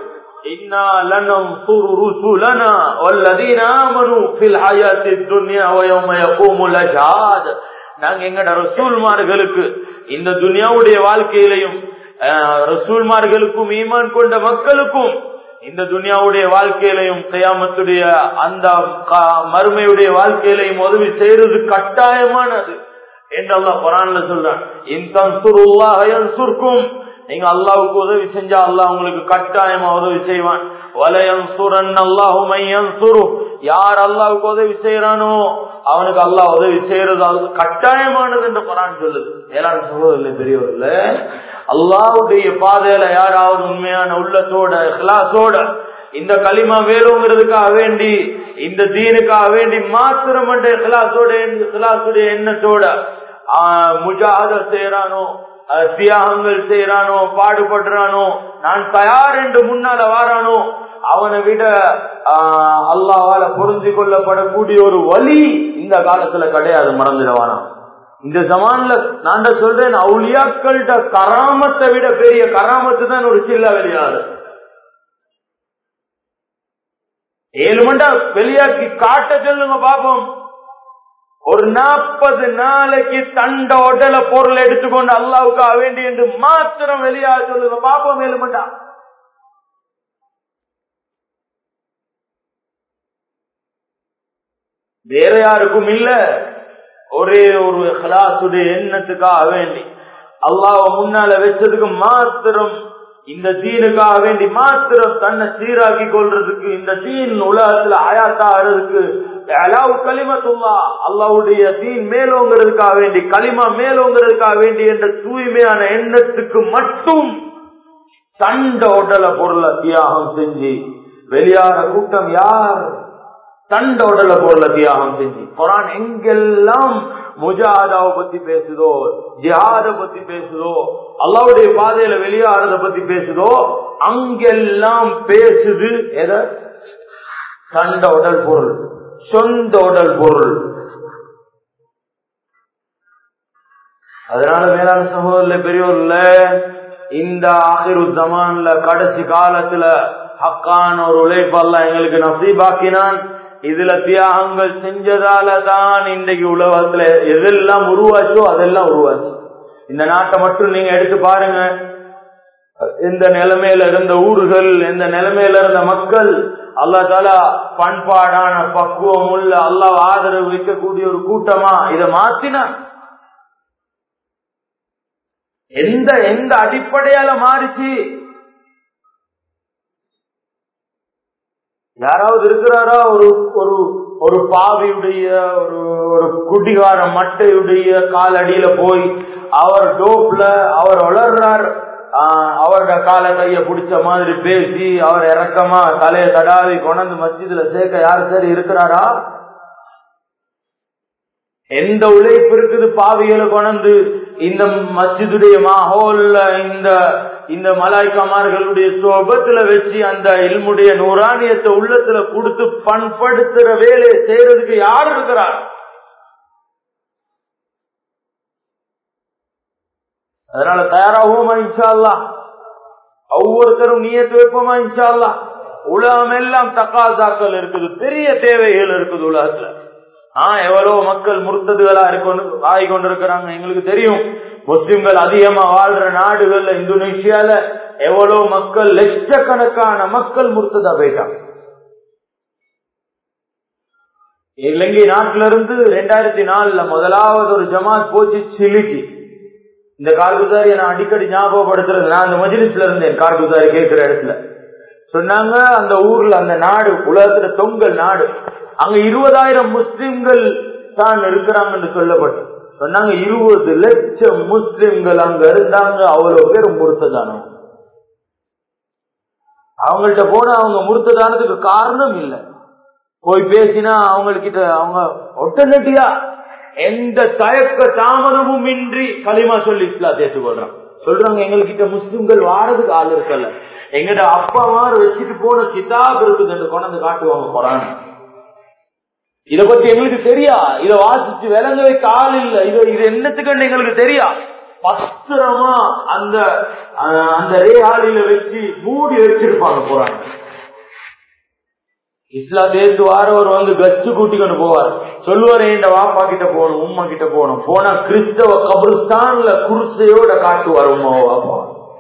Speaker 1: நாங்க எங்கட ரசூல்மார்களுக்கு இந்த துனியாவுடைய வாழ்க்கையிலையும் ரசூல்மார்களுக்கும் ஈமான் கொண்ட மக்களுக்கும் இந்த துனியாவுடைய வாழ்க்கையிலையும் கயாமத்துடைய அந்த மறுமையுடைய வாழ்க்கையிலையும் உதவி செய்யறது கட்டாயமானது என்று அல்லா குரான்ல சொல்றான் சுருக்கும் நீங்க அல்லாவுக்கு உதவி செஞ்சா அல்லாஹ் உங்களுக்கு கட்டாயமா உதவி செய்வான் வலயன் சுரன் அல்லாஹுமையன் சுரு யார் அல்லாவுக்கு உதவி செய்யறானோ அவனுக்கு அல்லாஹ் உதவி செய்யறது கட்டாயமானது என்று குரான் சொல்லுது ஏழாம் சகோதரில் பெரியவர்ல அல்லாவுடைய பாதையில யாராவது உண்மையான உள்ளத்தோட கிளாஸோட இந்த களிமா வேறுங்கிறதுக்காக வேண்டி இந்த தீனுக்காக வேண்டி மாத்திரம் கிளாஸோட கிளாஸுடைய எண்ணத்தோட முஜாத செய்யறானோ தியாகங்கள் செய்யறானோ பாடுபடுறானோ நான் தயார் என்று முன்னால வாரானோ அவனை விட அல்லாவால புரிஞ்சு கொள்ளப்படக்கூடிய ஒரு வழி இந்த காலத்துல கிடையாது மறந்துடுவானா இந்த ஜமான்ல நான் சொல்றேன் அவுளியாக்கள்கிட்ட கராமத்தை விட பெரிய கராமத்து தான் ஒரு சில்ல வெளியாது ஏழு மண்டா வெளியாக்கி காட்ட சொல்லுங்க பாப்போம் ஒரு நாற்பது நாளைக்கு தண்ட உடல பொருள் எடுத்துக்கொண்டு அல்லாவுக்காக வேண்டி என்று மாத்திரம் வெளியாக சொல்லுங்க பாப்போம் மேலுமண்டா வேற யாருக்கும் இல்ல ஒரே ஒரு ஹலாசுடைய எண்ணத்துக்காக வேண்டி அல்லாஹ் முன்னால வச்சதுக்கு மாத்திரம் இந்த தீனுக்காக வேண்டி மாத்திரம் தன்னை சீராக்கி கொள்றதுக்கு இந்த தீன் உலகத்துல ஆயாத்தாகிறதுக்கு அலாவு களிமத்துல்லா அல்லாவுடைய தீன் மேலோங்கிறதுக்காக வேண்டி களிமா மேலோங்கிறதுக்காக வேண்டி என்ற தூய்மையான எண்ணத்துக்கு மட்டும் தண்ட உடல பொருளை தியாகம் செஞ்சு வெளியாற கூட்டம் யார் தண்ட உடல பொருளை தியாகம் செஞ்சு குரான் எங்கெல்லாம் முஜாதாவை பத்தி பேசுதோ ஜிஹாத பத்தி பேசுதோ அல்லாவுடைய பாதையில வெளியாறத பத்தி பேசுதோ அங்கெல்லாம் பேசுது எத தண்ட உடல் பொருள் சொந்த உடல் பொருள் அதனால மேலான சகோதரில் பெரியோர்ல இந்த ஆகிரு ஜமான்ல கடைசி காலத்துல ஹக்கான ஒரு உழைப்பெல்லாம் எங்களுக்கு நசீபாக்கினான் இதுல தியாகங்கள் செஞ்சதால தான் இன்றைக்கு உலகத்துல எதெல்லாம் உருவாச்சோ அதெல்லாம் உருவாச்சு இந்த நாட்டை மட்டும் நீங்க எடுத்து பாருங்க எந்த நிலைமையில இருந்த ஊர்கள் எந்த நிலைமையில இருந்த மக்கள் அல்லா தாலா பண்பாடான பக்குவம் உள்ள அல்லாஹ் ஆதரவு வைக்கக்கூடிய ஒரு கூட்டமா இதை மாத்தினா எந்த எந்த அடிப்படையால மாறிச்சு யாராவது இருக்கிறாரா ஒரு ஒரு ஒரு பாவியுடைய ஒரு ஒரு குடிகார மட்டையுடைய காலடியில போய் அவர் டோப்ல அவர் வளர்றார் அவரோட கால கைய பிடிச்ச மாதிரி பேசி அவர் இறக்கமா தலையை தடாவி கொண்டாந்து மஸ்ஜிதுல சேர்க்க யாரு சரி இருக்கிறாரா எந்த உழைப்பு இருக்குது பாவிகளை கொண்டு இந்த மஸ்ஜிதுடைய மாஹோல்ல இந்த இந்த மலாய்க்கமார்களுடைய சோபத்துல வச்சு அந்த இல்முடைய நூறானியத்தை உள்ளத்துல கொடுத்து பண்படுத்துற வேலையை செய்யறதுக்கு யார் இருக்கிறார் அதனால தயாராகுவோமா இன்ஷால்லா ஒவ்வொருத்தரும் நீயத்து வைப்போமா இன்ஷால்லா உலகம் எல்லாம் தக்காசாக்கள் இருக்குது பெரிய தேவைகள் இருக்குது உலகத்துல ஆஹ் எவ்வளவு மக்கள் முறுத்ததுகளா இருக்கு ஆகிக்கொண்டிருக்கிறாங்க எங்களுக்கு தெரியும் முஸ்லிம்கள் அதிகமா வாழ்ற நாடுகள்ல இந்தோனேஷியால எவ்வளவு மக்கள் லட்சக்கணக்கான மக்கள் முறுத்ததா போயிட்டாங்க இலங்கை நாட்டில இருந்து ரெண்டாயிரத்தி நாலுல முதலாவது ஒரு ஜமாத் போச்சு சிலிக்கு இந்த கார்குசாரி நான் அடிக்கடி ஞாபகப்படுத்துறது நான் அந்த மஜிலிஸ்ல இருந்தேன் கார்குசாரி கேட்கிற இடத்துல சொன்னாங்க அந்த ஊர்ல அந்த நாடு உலகத்துல தொங்கல் நாடு அங்க இருபதாயிரம் முஸ்லிம்கள் தான் இருக்கிறாங்கன்னு சொல்லப்பட்டு சொன்னாங்க இருபது லட்சம் முஸ்லிம்கள் அங்க இருந்தாங்க அவ்வளவு பேர் முறுத்ததானவங்க அவங்கள்ட்ட போன அவங்க முறுத்ததானதுக்கு காரணம் இல்லை போய் பேசினா அவங்கக்கிட்ட அவங்க ஒட்டனட்டியா எந்த தயக்க தாமதமும் இன்றி களிமா சொல்லி இஸ்லா ஏற்றுக்கொள்றான் சொல்றாங்க எங்ககிட்ட முஸ்லிம்கள் வாரதுக்கு ஆள் இருக்கல எங்கட அப்பா மாறு வச்சுட்டு போன கிதாப் இருக்குது கொண்டு காட்டுவாங்க குரான் இத பத்தி எங்களுக்கு தெரியா இத வாசிச்சு விளங்க வைக்க ஆள் இல்ல இது இது என்னத்துக்கு எங்களுக்கு தெரியா பத்திரமா அந்த அந்த ரேஹாலில வச்சு மூடி வச்சிருப்பாங்க போறாங்க இஸ்லாம் தேர்த்து வாரவர் வந்து கச்சு கூட்டிக்கொண்டு போவார் சொல்லுவார் என் வாப்பா கிட்ட போகணும் உம்மா கிட்ட போகணும் போனா கிறிஸ்தவ கபிரிஸ்தான்ல குருசையோட காட்டுவார் உமாவோ வாப்பா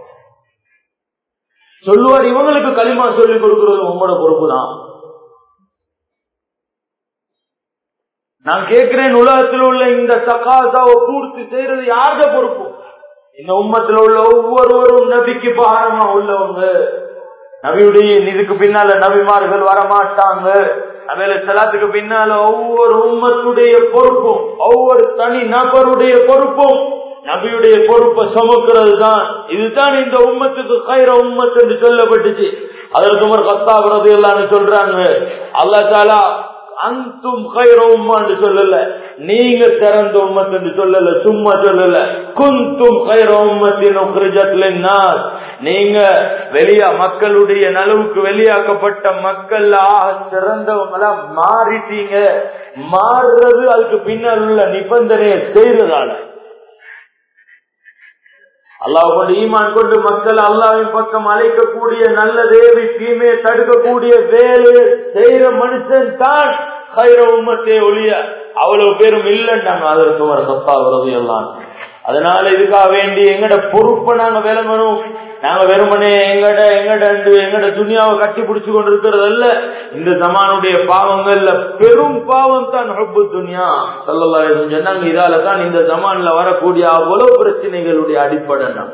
Speaker 1: சொல்லுவார் இவங்களுக்கு களிமா சொல்லி கொடுக்கிறது உங்களோட பொறுப்பு தான் நான் கேட்கிறேன் உலகத்தில் உள்ள இந்த தகாசாவை பூர்த்தி செய்யறது யாருட பொறுப்பு இந்த உம்மத்தில் உள்ள ஒவ்வொருவரும் நபிக்கு பாரமா உள்ளவங்க நபியுடைய இதுக்கு பின்னால நபிமார்கள் வரமாட்டாங்க அவையில செலாத்துக்கு பின்னால ஒவ்வொரு உம்மத்துடைய பொறுப்பும் ஒவ்வொரு தனி நபருடைய பொறுப்பும் நபியுடைய பொறுப்பை சுமக்கிறது தான் இதுதான் இந்த உம்மத்துக்கு கைர உம்மத் என்று சொல்லப்பட்டுச்சு அதற்கு ஒரு கத்தாபுரது எல்லாம் சொல்றாங்க அல்லா தாலா அந்தும் கைர உம்மான்னு சொல்லல நீங்க திறந்த உம்மத் என்று சொல்லல சும்மா சொல்லல குந்தும் கைர உம்மத்தின் நீங்க வெளியா மக்களுடைய நலவுக்கு வெளியாக்கப்பட்ட மக்கள் சிறந்தவங்களா மாறிட்டீங்க மாறுறது அதுக்கு பின்னால் உள்ள நிபந்தனையை செய்யறதால அல்லாஹ் கொண்டு ஈமான் கொண்டு மக்கள் அல்லாவின் பக்கம் அழைக்கக்கூடிய நல்ல தேவி தீமையை தடுக்கக்கூடிய வேலையை செய்யற மனுஷன் தான் கைர உம்மத்தே ஒளிய அவ்வளவு பேரும் இல்லைன்னாங்க அதற்கு ஒரு சத்தா வருது எல்லாம் அதனால இதுக்காக வேண்டி எங்கட பொறுப்பை நாங்க விளங்கணும் நாங்க வெறுமனே எங்கட எங்கட எங்கட துணியாவை கட்டி பிடிச்சு கொண்டு இருக்கிறது அல்ல இந்த சமானுடைய பாவங்கள்ல பெரும் பாவம் தான் ஹப்பு துனியா சொல்லலா சொன்னாங்க இதால தான் இந்த சமான்ல வரக்கூடிய அவ்வளவு பிரச்சனைகளுடைய அடிப்படை தான்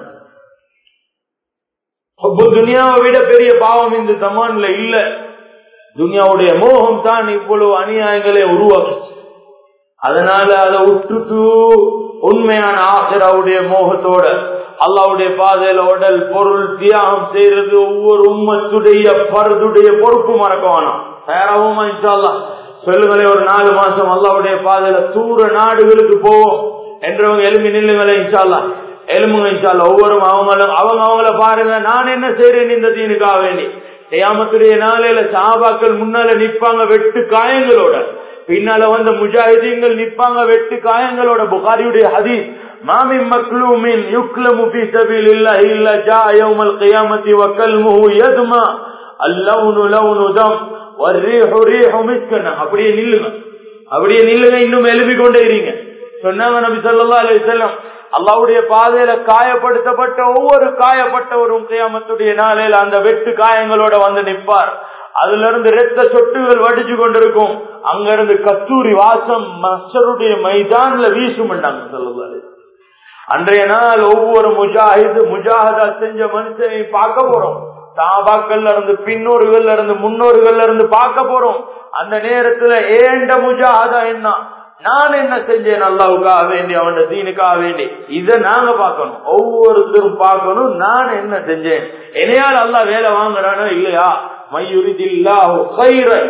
Speaker 1: ஹப்பு துனியாவை விட பெரிய பாவம் இந்த சமான்ல இல்ல துனியாவுடைய மோகம் தான் இவ்வளவு அநியாயங்களை உருவாக்கு அதனால அதை விட்டுட்டு உண்மையான ஆசிராவுடைய மோகத்தோட அல்லாவுடைய பாதையில உடல் பொருள் தியாகம் செய்யறது ஒவ்வொரு உம்மத்துடைய பருதுடைய பொறுப்பு மறக்க வேணாம் தயாராகவும் இன்ஷால்லாம் சொல்லுங்களே ஒரு நாலு மாசம் அல்லாவுடைய பாதையில தூர நாடுகளுக்கு போவோம் என்றவங்க எலும்பி நில்லுங்களே இன்ஷால்லா எலும்புங்க இன்ஷால்லா ஒவ்வொரு அவங்களும் அவங்க அவங்கள பாருங்க நான் என்ன செய்யறேன் இந்த தீனுக்காக வேண்டி ஏமத்துடைய நாளையில சாபாக்கள் முன்னால நிற்பாங்க வெட்டு காயங்களோட பின்னால வந்த முஜாஹிதீன்கள் நிற்பாங்க வெட்டு காயங்களோட புகாரியுடைய ஹதீஸ் மாமி மக்லூமின் யுக்லமு ஃபீ சபீலில்லாஹி இல்ல ஜா யௌமல் கியாமத்தி வ கல்முஹு யதுமா அல்லவுனு லவுனு தம் வர்ரீஹு ரீஹு மிஸ்கன் அப்படியே நில்லுங்க அப்படியே நில்லுங்க இன்னும் எழுப்பி கொண்டே இருங்க சொன்னாங்க நபி ஸல்லல்லாஹு அலைஹி வஸல்லம் அல்லாஹ்வுடைய பாதையில காயப்படுத்தப்பட்ட ஒவ்வொரு காயப்பட்டவரும் கியாமத்துடைய நாளையில அந்த வெட்டு காயங்களோட வந்து நிற்பார் அதுல இருந்து ரத்த சொட்டுகள் வடிச்சு கொண்டிருக்கும் அங்க இருந்து கஸ்தூரி வாசம் மஸ்டருடைய மைதான்ல வீசும் சொல்லுவாரு அன்றைய நாள் ஒவ்வொரு முஜாஹிது முஜாஹதா செஞ்ச மனுஷனை பார்க்க போறோம் சாபாக்கள்ல இருந்து பின்னோர்கள்ல இருந்து முன்னோர்கள்ல இருந்து பார்க்க போறோம் அந்த நேரத்துல ஏண்ட முஜாஹதா என்ன நான் என்ன செஞ்சேன் அல்லாவுக்காக வேண்டி அவன் தீனுக்காக வேண்டி இத நாங்க பார்க்கணும் ஒவ்வொருத்தரும் பார்க்கணும் நான் என்ன செஞ்சேன் என்னையால் அல்லா வேலை வாங்குறானோ இல்லையா மையுரிதில்லாஹு கைரன்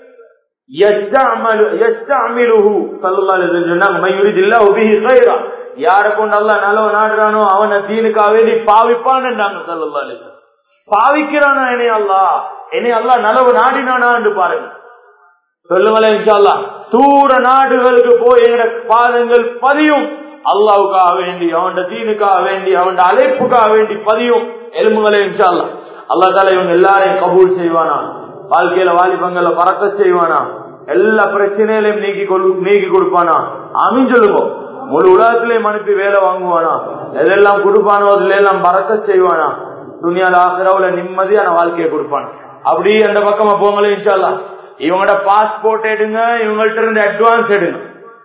Speaker 1: யார கொண்டு அல்ல நல்லவ நாடுறானோ அவனை தீனுக்காக வேண்டி பாவிப்பான்னு சொல்லி பாவிக்கிறானா என்னை அல்லா என்னை அல்லா நலவு நாடினானான்னு பாருங்க சொல்லுங்களேன் இன்ஷால்லா தூர நாடுகளுக்கு போய் எங்கட பாதங்கள் பதியும் அல்லாவுக்காக வேண்டி அவன் தீனுக்காக வேண்டி அவன் அழைப்புக்காக வேண்டி பதியும் எலும்புகளே இன்ஷால்லா அல்லா தால இவங்க எல்லாரையும் கபூல் செய்வானா வாழ்க்கையில வாலிபங்களை பறக்க செய்வானா எல்லா பிரச்சனைகளையும் நீக்கி கொடு நீக்கி கொடுப்பானா அமீன் சொல்லுங்க முழு உலகத்திலையும் அனுப்பி வேலை வாங்குவானா எதெல்லாம் கொடுப்பானோ அதுல எல்லாம் பறக்க செய்வானா துணியால ஆசிராவுல நிம்மதியான வாழ்க்கையை கொடுப்பானா அப்படி அந்த பக்கமா போங்களே இன்ஷால்லா இவங்களோட பாஸ்போர்ட் எடுங்க இவங்கள்ட்ட இருந்து அட்வான்ஸ் எடுங்க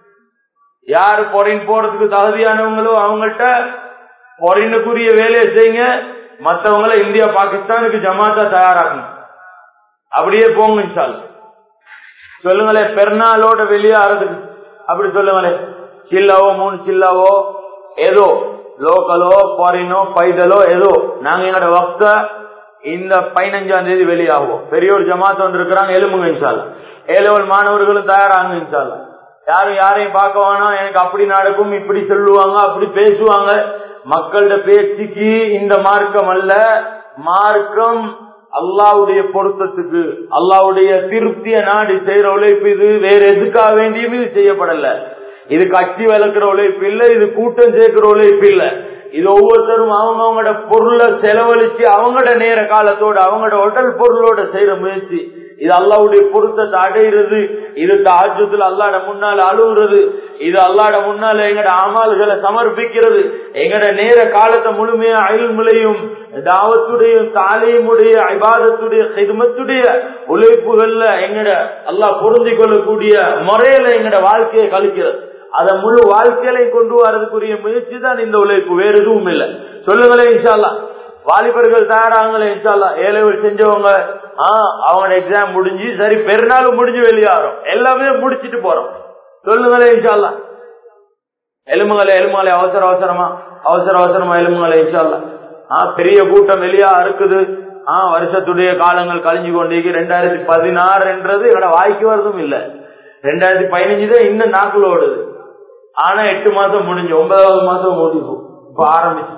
Speaker 1: யாரு பொறின் போறதுக்கு தகுதியானவங்களோ அவங்கள்ட்ட பொறினுக்குரிய வேலையை செய்யுங்க மற்றவங்கள இந்தியா பாகிஸ்தானுக்கு ஜமாத்தா தயாராகணும் அப்படியே போங்க இன்ஷால் சொல்லுங்களேன் பெருநாளோட வெளியாகிறதுக்கு அப்படி சொல்லுங்களேன் சில்லாவோ மூணு சில்லாவோ ஏதோ லோக்கலோ ஃபாரினோ பைதலோ ஏதோ நாங்க எங்களோட வக்த இந்த பதினஞ்சாம் தேதி வெளியாகும் பெரிய ஒரு ஜமாத் ஒன்று இருக்கிறாங்க எலும்புங்க இன்ஷால் ஏலவல் மாணவர்களும் தயாராங்க இன்ஷால் யாரும் யாரையும் பார்க்க வேணாம் எனக்கு அப்படி நடக்கும் இப்படி சொல்லுவாங்க அப்படி பேசுவாங்க மக்களோட பேச்சுக்கு இந்த மார்க்கம் அல்ல மார்க்கம் அல்லாவுடைய பொருத்தத்துக்கு அல்லாவுடைய திருப்திய நாடி செய்யற உழைப்பு இது வேற எதுக்காக வேண்டியும் இது செய்யப்படல இது கட்சி வளர்க்கிற உழைப்பு இல்ல இது கூட்டம் சேர்க்கிற உழைப்பு இல்ல இது ஒவ்வொருத்தரும் அவங்க அவங்களோட பொருளை செலவழிச்சு அவங்களோட நேர காலத்தோட அவங்களோட உடல் பொருளோட செய்யற முயற்சி இது அல்லாவுடைய பொருத்தத்தை அடையிறது இது தாஜத்துல அல்லாட முன்னால அழுகுறது இது அல்லாட முன்னால எங்கட அமால்களை சமர்ப்பிக்கிறது எங்கட நேர காலத்தை முழுமையா அயல்முலையும் தாவத்துடைய தாலையுடைய ஐபாதத்துடைய ஹிதமத்துடைய உழைப்புகள்ல எங்கட அல்லாஹ் பொருந்தி கொள்ளக்கூடிய முறையில எங்கட வாழ்க்கையை கழிக்கிறது அத முழு வாழ்க்கையில கொண்டு வரதுக்குரிய முயற்சி தான் இந்த உழைப்பு வேற எதுவும் இல்லை சொல்லுங்களேன் இன்ஷால்லா வாலிபர்கள் தயாராங்களே இன்ஷால்லா ஏழைகள் செஞ்சவங்க ஆஹ் அவங்களோட எக்ஸாம் முடிஞ்சு சரி பெருநாளும் முடிஞ்சு வெளியாகிறோம் எல்லாமே முடிச்சிட்டு போறோம் சொல்லுங்களே இன்ஷால்லா எலும்புங்களே எலும்புங்களே அவசர அவசரமா அவசர அவசரமா எலும்புங்களே இன்ஷால்லா ஆஹ் பெரிய கூட்டம் வெளியா இருக்குது ஆஹ் வருஷத்துடைய காலங்கள் கழிஞ்சு கொண்டே ரெண்டாயிரத்தி பதினாறுன்றது என்னோட வாய்க்கு வரதும் இல்ல ரெண்டாயிரத்தி பதினஞ்சு தான் இன்னும் நாக்குல ஓடுது ஆனா எட்டு மாசம் முடிஞ்சு ஒன்பதாவது மாசம் முடிவு இப்ப ஆரம்பிச்சு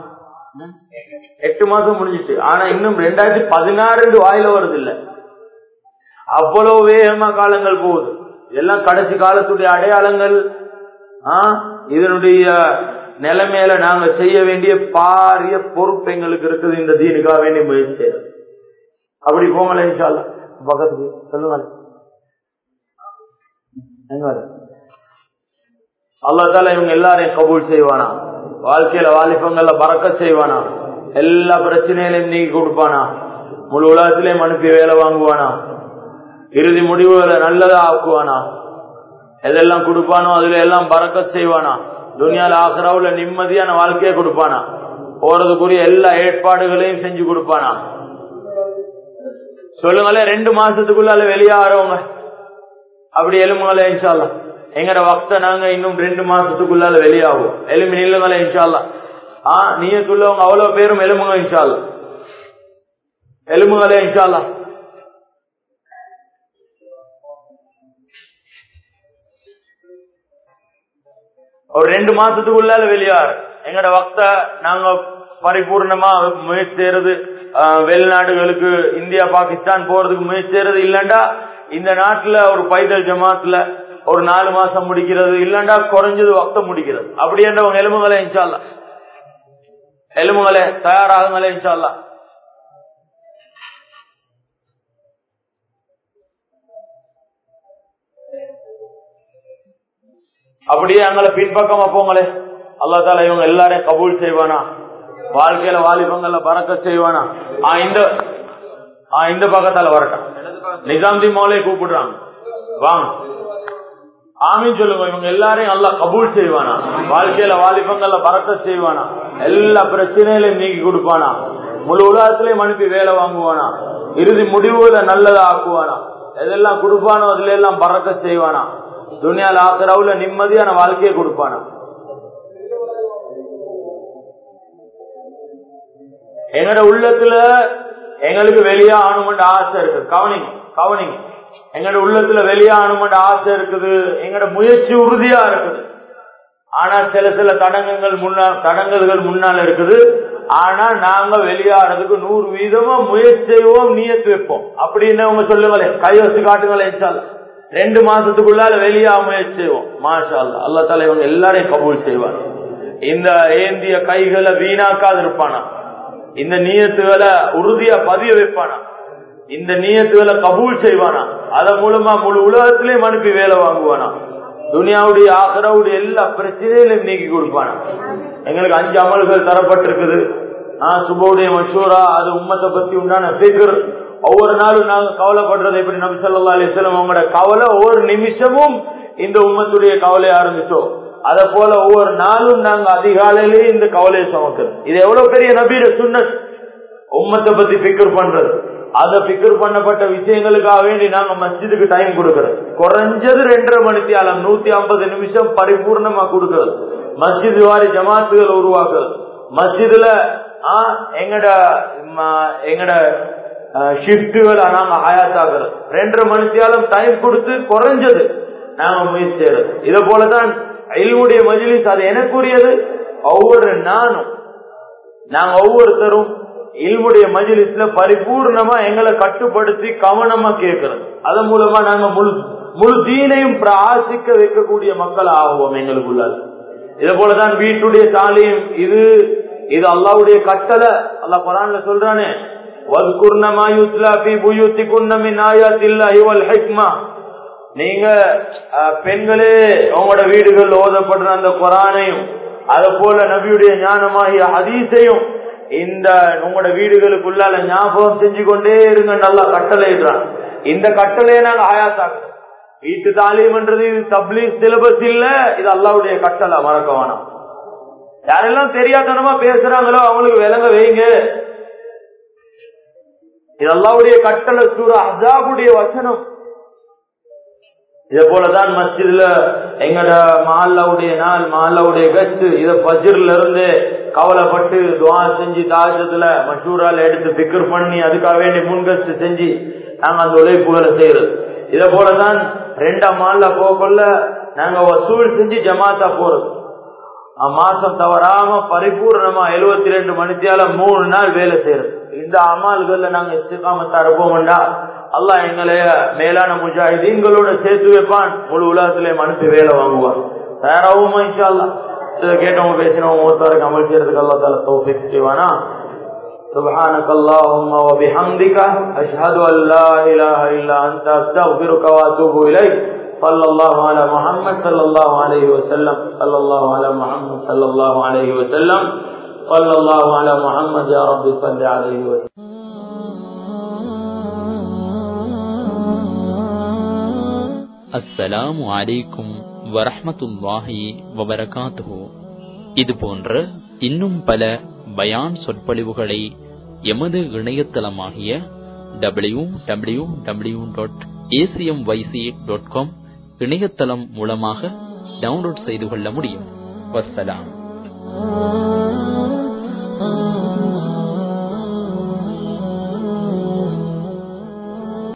Speaker 1: எட்டு மாசம் முடிஞ்சிச்சு ஆனா இன்னும் ரெண்டாயிரத்தி பதினாறு வாயில வருது இல்ல அவ்வளவு வேகமா காலங்கள் போகுது இதெல்லாம் கடைசி காலத்துடைய அடையாளங்கள் ஆஹ் இதனுடைய நிலைமையில நாங்க செய்ய வேண்டிய பாரிய பொறுப்பு எங்களுக்கு இருக்குது இந்த தீனுக்காக வேண்டிய முயற்சி அப்படி போங்களேன் இன்ஷால்லா பக்கத்துக்கு சொல்லுங்க அல்லா தால இவங்க எல்லாரையும் கபூல் செய்வானா வாழ்க்கையில வாலிபங்கள்ல பறக்க செய்வானா எல்லா பிரச்சனைகளையும் நீக்கி கொடுப்பானா முழு உலகத்திலையும் அனுப்பி வேலை வாங்குவானா இறுதி முடிவுகளை நல்லதா ஆக்குவானா எதெல்லாம் கொடுப்பானோ அதுல எல்லாம் பறக்க செய்வானா துனியால ஆசராவுல நிம்மதியான வாழ்க்கையை கொடுப்பானா போறதுக்குரிய எல்லா ஏற்பாடுகளையும் செஞ்சு கொடுப்பானா சொல்லுங்களேன் ரெண்டு மாசத்துக்குள்ளால வெளியாகிறவங்க அப்படி எலும்புங்களே இன்ஷால்லா எங்கட வக்த நாங்க இன்னும் ரெண்டு மாசத்துக்குள்ளால வெளியாகும் எலும்பி நில்லுங்களே இன்ஷால்லா ஆ நீயத்துள்ளவங்க அவ்வளவு பேரும் எலும்புங்க இன்ஷால்லா எலும்புங்களே இன்ஷால்லா ஒரு ரெண்டு மாசத்துக்குள்ளால வெளியாரு எங்கட வக்த நாங்க பரிபூர்ணமா முயற்சி செய்யறது வெளிநாடுகளுக்கு இந்தியா பாகிஸ்தான் போறதுக்கு முயற்சி செய்யறது இல்லண்டா இந்த நாட்டுல ஒரு பைதல் ஜமாத்துல ஒரு நாலு மாசம் முடிக்கிறது இல்லண்டா குறைஞ்சது வக்த முடிக்கிறது அப்படி என்றவங்க எலும்புகளை இன்ஷால்லா எலும்புகளை தயாராகுங்களே இன்ஷால்லா அப்படியே அங்களை பின்பக்கமா போங்களே அல்லா தால இவங்க எல்லாரையும் கபூல் செய்வானா வாழ்க்கையில வாலிபங்கள்ல பறக்க செய்வானா ஆ இந்த ஆ இந்த பக்கத்தால வரட்டும் நிஜாம்தி மோலே கூப்பிடுறாங்க வாங்க ஆமின்னு சொல்லுங்க இவங்க எல்லாரையும் நல்லா கபூல் செய்வானா வாழ்க்கையில வாலிபங்கள்ல பறக்க செய்வானா எல்லா பிரச்சனைகளையும் நீக்கி கொடுப்பானா முழு உலகத்திலையும் அனுப்பி வேலை வாங்குவானா இறுதி முடிவுல நல்லதா ஆக்குவானா எதெல்லாம் கொடுப்பானோ அதுல எல்லாம் பறக்க செய்வானா துனியால ஆசிராவுல நிம்மதியான வாழ்க்கையை கொடுப்பானா எங்கட உள்ளத்துல எங்களுக்கு வெளியே ஆகணும்னு ஆசை இருக்கு கவனிங்க கவனிங்க எங்கட உள்ளத்துல வெளியே ஆகணும்னு ஆசை இருக்குது எங்கட முயற்சி உறுதியா இருக்குது ஆனா சில சில தடங்கங்கள் முன்னால் தடங்கல்கள் முன்னால் இருக்குது ஆனா நாங்க வெளியாறதுக்கு நூறு வீதமா முயற்சி செய்வோம் நியத்து வைப்போம் அப்படின்னு அவங்க சொல்லுங்களேன் கை வச்சு காட்டுங்களேன் ரெண்டு மாசத்துக்குள்ளால வெளியா முயற்சி செய்வோம் மாஷா அல்லா அல்லா தலை இவங்க எல்லாரையும் கபூல் செய்வார் இந்த ஏந்திய கைகளை வீணாக்காது இருப்பானா இந்த நீயத்துகளை உறுதியா பதிய வைப்பானா இந்த நீயத்துகளை கபூல் செய்வானா அதன் மூலமா முழு உலகத்திலேயும் அனுப்பி வேலை வாங்குவானா துனியாவுடைய ஆகராவுடைய எல்லா பிரச்சனைகளையும் நீக்கி கொடுப்பானா எங்களுக்கு அஞ்சு அமல்கள் தரப்பட்டிருக்குது ஆஹ் சுபவுடைய மஷூரா அது உம்மத்தை பத்தி உண்டான பிகர் ஒவ்வொரு நாளும் நாங்க கவலைப்படுறது எப்படி நபி சொல்லா அலிஸ்லாம் அவங்களோட கவலை ஒவ்வொரு நிமிஷமும் இந்த உம்மத்துடைய கவலையை ஆரம்பிச்சோம் அத போல ஒவ்வொரு நாளும் நாங்க அதிகாலையிலேயே இந்த கவலையை சுமக்கிறோம் இது எவ்வளவு பெரிய நபீர சுண்ணத் உம்மத்தை பத்தி பிக்கர் பண்றது அத பிக்கர் பண்ணப்பட்ட விஷயங்களுக்காக வேண்டி நாங்க மஸ்ஜிதுக்கு டைம் கொடுக்கறது குறைஞ்சது ரெண்டரை மணிக்கு ஆலம் நூத்தி ஐம்பது நிமிஷம் பரிபூர்ணமா கொடுக்கறது மஸ்ஜித் வாரி ஜமாத்துகள் உருவாக்குறது மஸ்ஜிதுல எங்கட எங்கட ஷிப்டுகளை நாங்க ஆயாத்தாக்குறது ரெண்டரை மணித்தியாலும் டைம் கொடுத்து குறைஞ்சது நாங்க முயற்சி செய்யறது இதை போலதான் அயல்வுடைய மஜிலிஸ் அது எனக்குரியது ஒவ்வொரு நானும் நாங்க ஒவ்வொருத்தரும் இல்முடைய மஜிலிஸ்ல பரிபூர்ணமா எங்களை கட்டுப்படுத்தி கவனமா கேட்கறது அதன் மூலமா நாங்க முழு முழு தீனையும் பிராசிக்க வைக்கக்கூடிய மக்கள் ஆகுவோம் எங்களுக்குள்ளால இதே போலதான் வீட்டுடைய தாலியும் இது இது அல்லாவுடைய கட்டளை அல்லா குரான்ல சொல்றானே நீங்க பெண்களே உங்களோட வீடுகள் ஓதப்படுற அந்த குரானையும் அது போல நபியுடைய ஞானமாகிய ஹதீஸையும் இந்த உங்களோட வீடுகளுக்குள்ளால ஞாபகம் செஞ்சு கொண்டே இருங்க நல்லா கட்டளையிடுறான் இந்த கட்டளையை நாங்க ஆயாத்தாக்குறோம் வீட்டு தாலீம்ன்றது இது தப்லீக் சிலபஸ் இல்ல இது அல்லாவுடைய கட்டளை மறக்க வேணாம் யாரெல்லாம் தெரியாதனமா பேசுறாங்களோ அவங்களுக்கு விளங்க வைங்க இது அல்லாவுடைய கட்டளை சூற அசாபுடைய வசனம் இதே போலதான் மஸ்ஜித்ல எங்கட மஹல்லாவுடைய நாள் மஹல்லாவுடைய கஸ்ட் இத பஜ்ர்ல இருந்து கவலைப்பட்டு துவா செஞ்சு தாஜத்துல மஷூரால எடுத்து பிக்கர் பண்ணி அதுக்காக வேண்டி முன்கஸ்ட் செஞ்சு நாங்க அந்த உழைப்புகளை செய்யறது இதே போலதான் ரெண்டாம் மால்ல போகக்குள்ள நாங்க வசூல் செஞ்சு ஜமாத்தா போறது மாசம் தவறாம பரிபூர்ணமா எழுபத்தி ரெண்டு மணித்தியால மூணு நாள் வேலை செய்யறது இந்த அமால்கள்ல நாங்க இஸ்திகாமத்தா இருப்போம்டா அல்லா எங்களைய மேலான முஜாஹிதீன்களோட சேர்த்து வைப்பான் முழு உலகத்திலே மனுஷு வேலை வாங்குவான் தயாராகுமா இன்ஷா அல்லா கேட்டவங்க பேசினவங்க ஒருத்தருக்கு அமல் செய்யறதுக்கு அல்லா தால தௌஃபிக் செய்வானா سبحانك اللهم وبحمدك أشهد أن لا إله إلا أنت أستغفرك وأتوب إليك صلى الله على محمد صلى الله عليه وسلم صلى الله على محمد صلى الله عليه وسلم صلى الله على محمد يا رب صل عليه وسلم
Speaker 2: அஸ்ஸலாமு அலைக்கும் வரஹ்மத்துல்லாஹி வபரகாத்துஹு இது போன்ற இன்னும் பல பயான் சொற்பொழிவுகளை எமது இணையதளமாகிய W W W dot ACM YC dot com இணையதளம் மூலமாக டவுன்லோட் செய்து கொள்ள முடியும் வஸ்ஸலாம்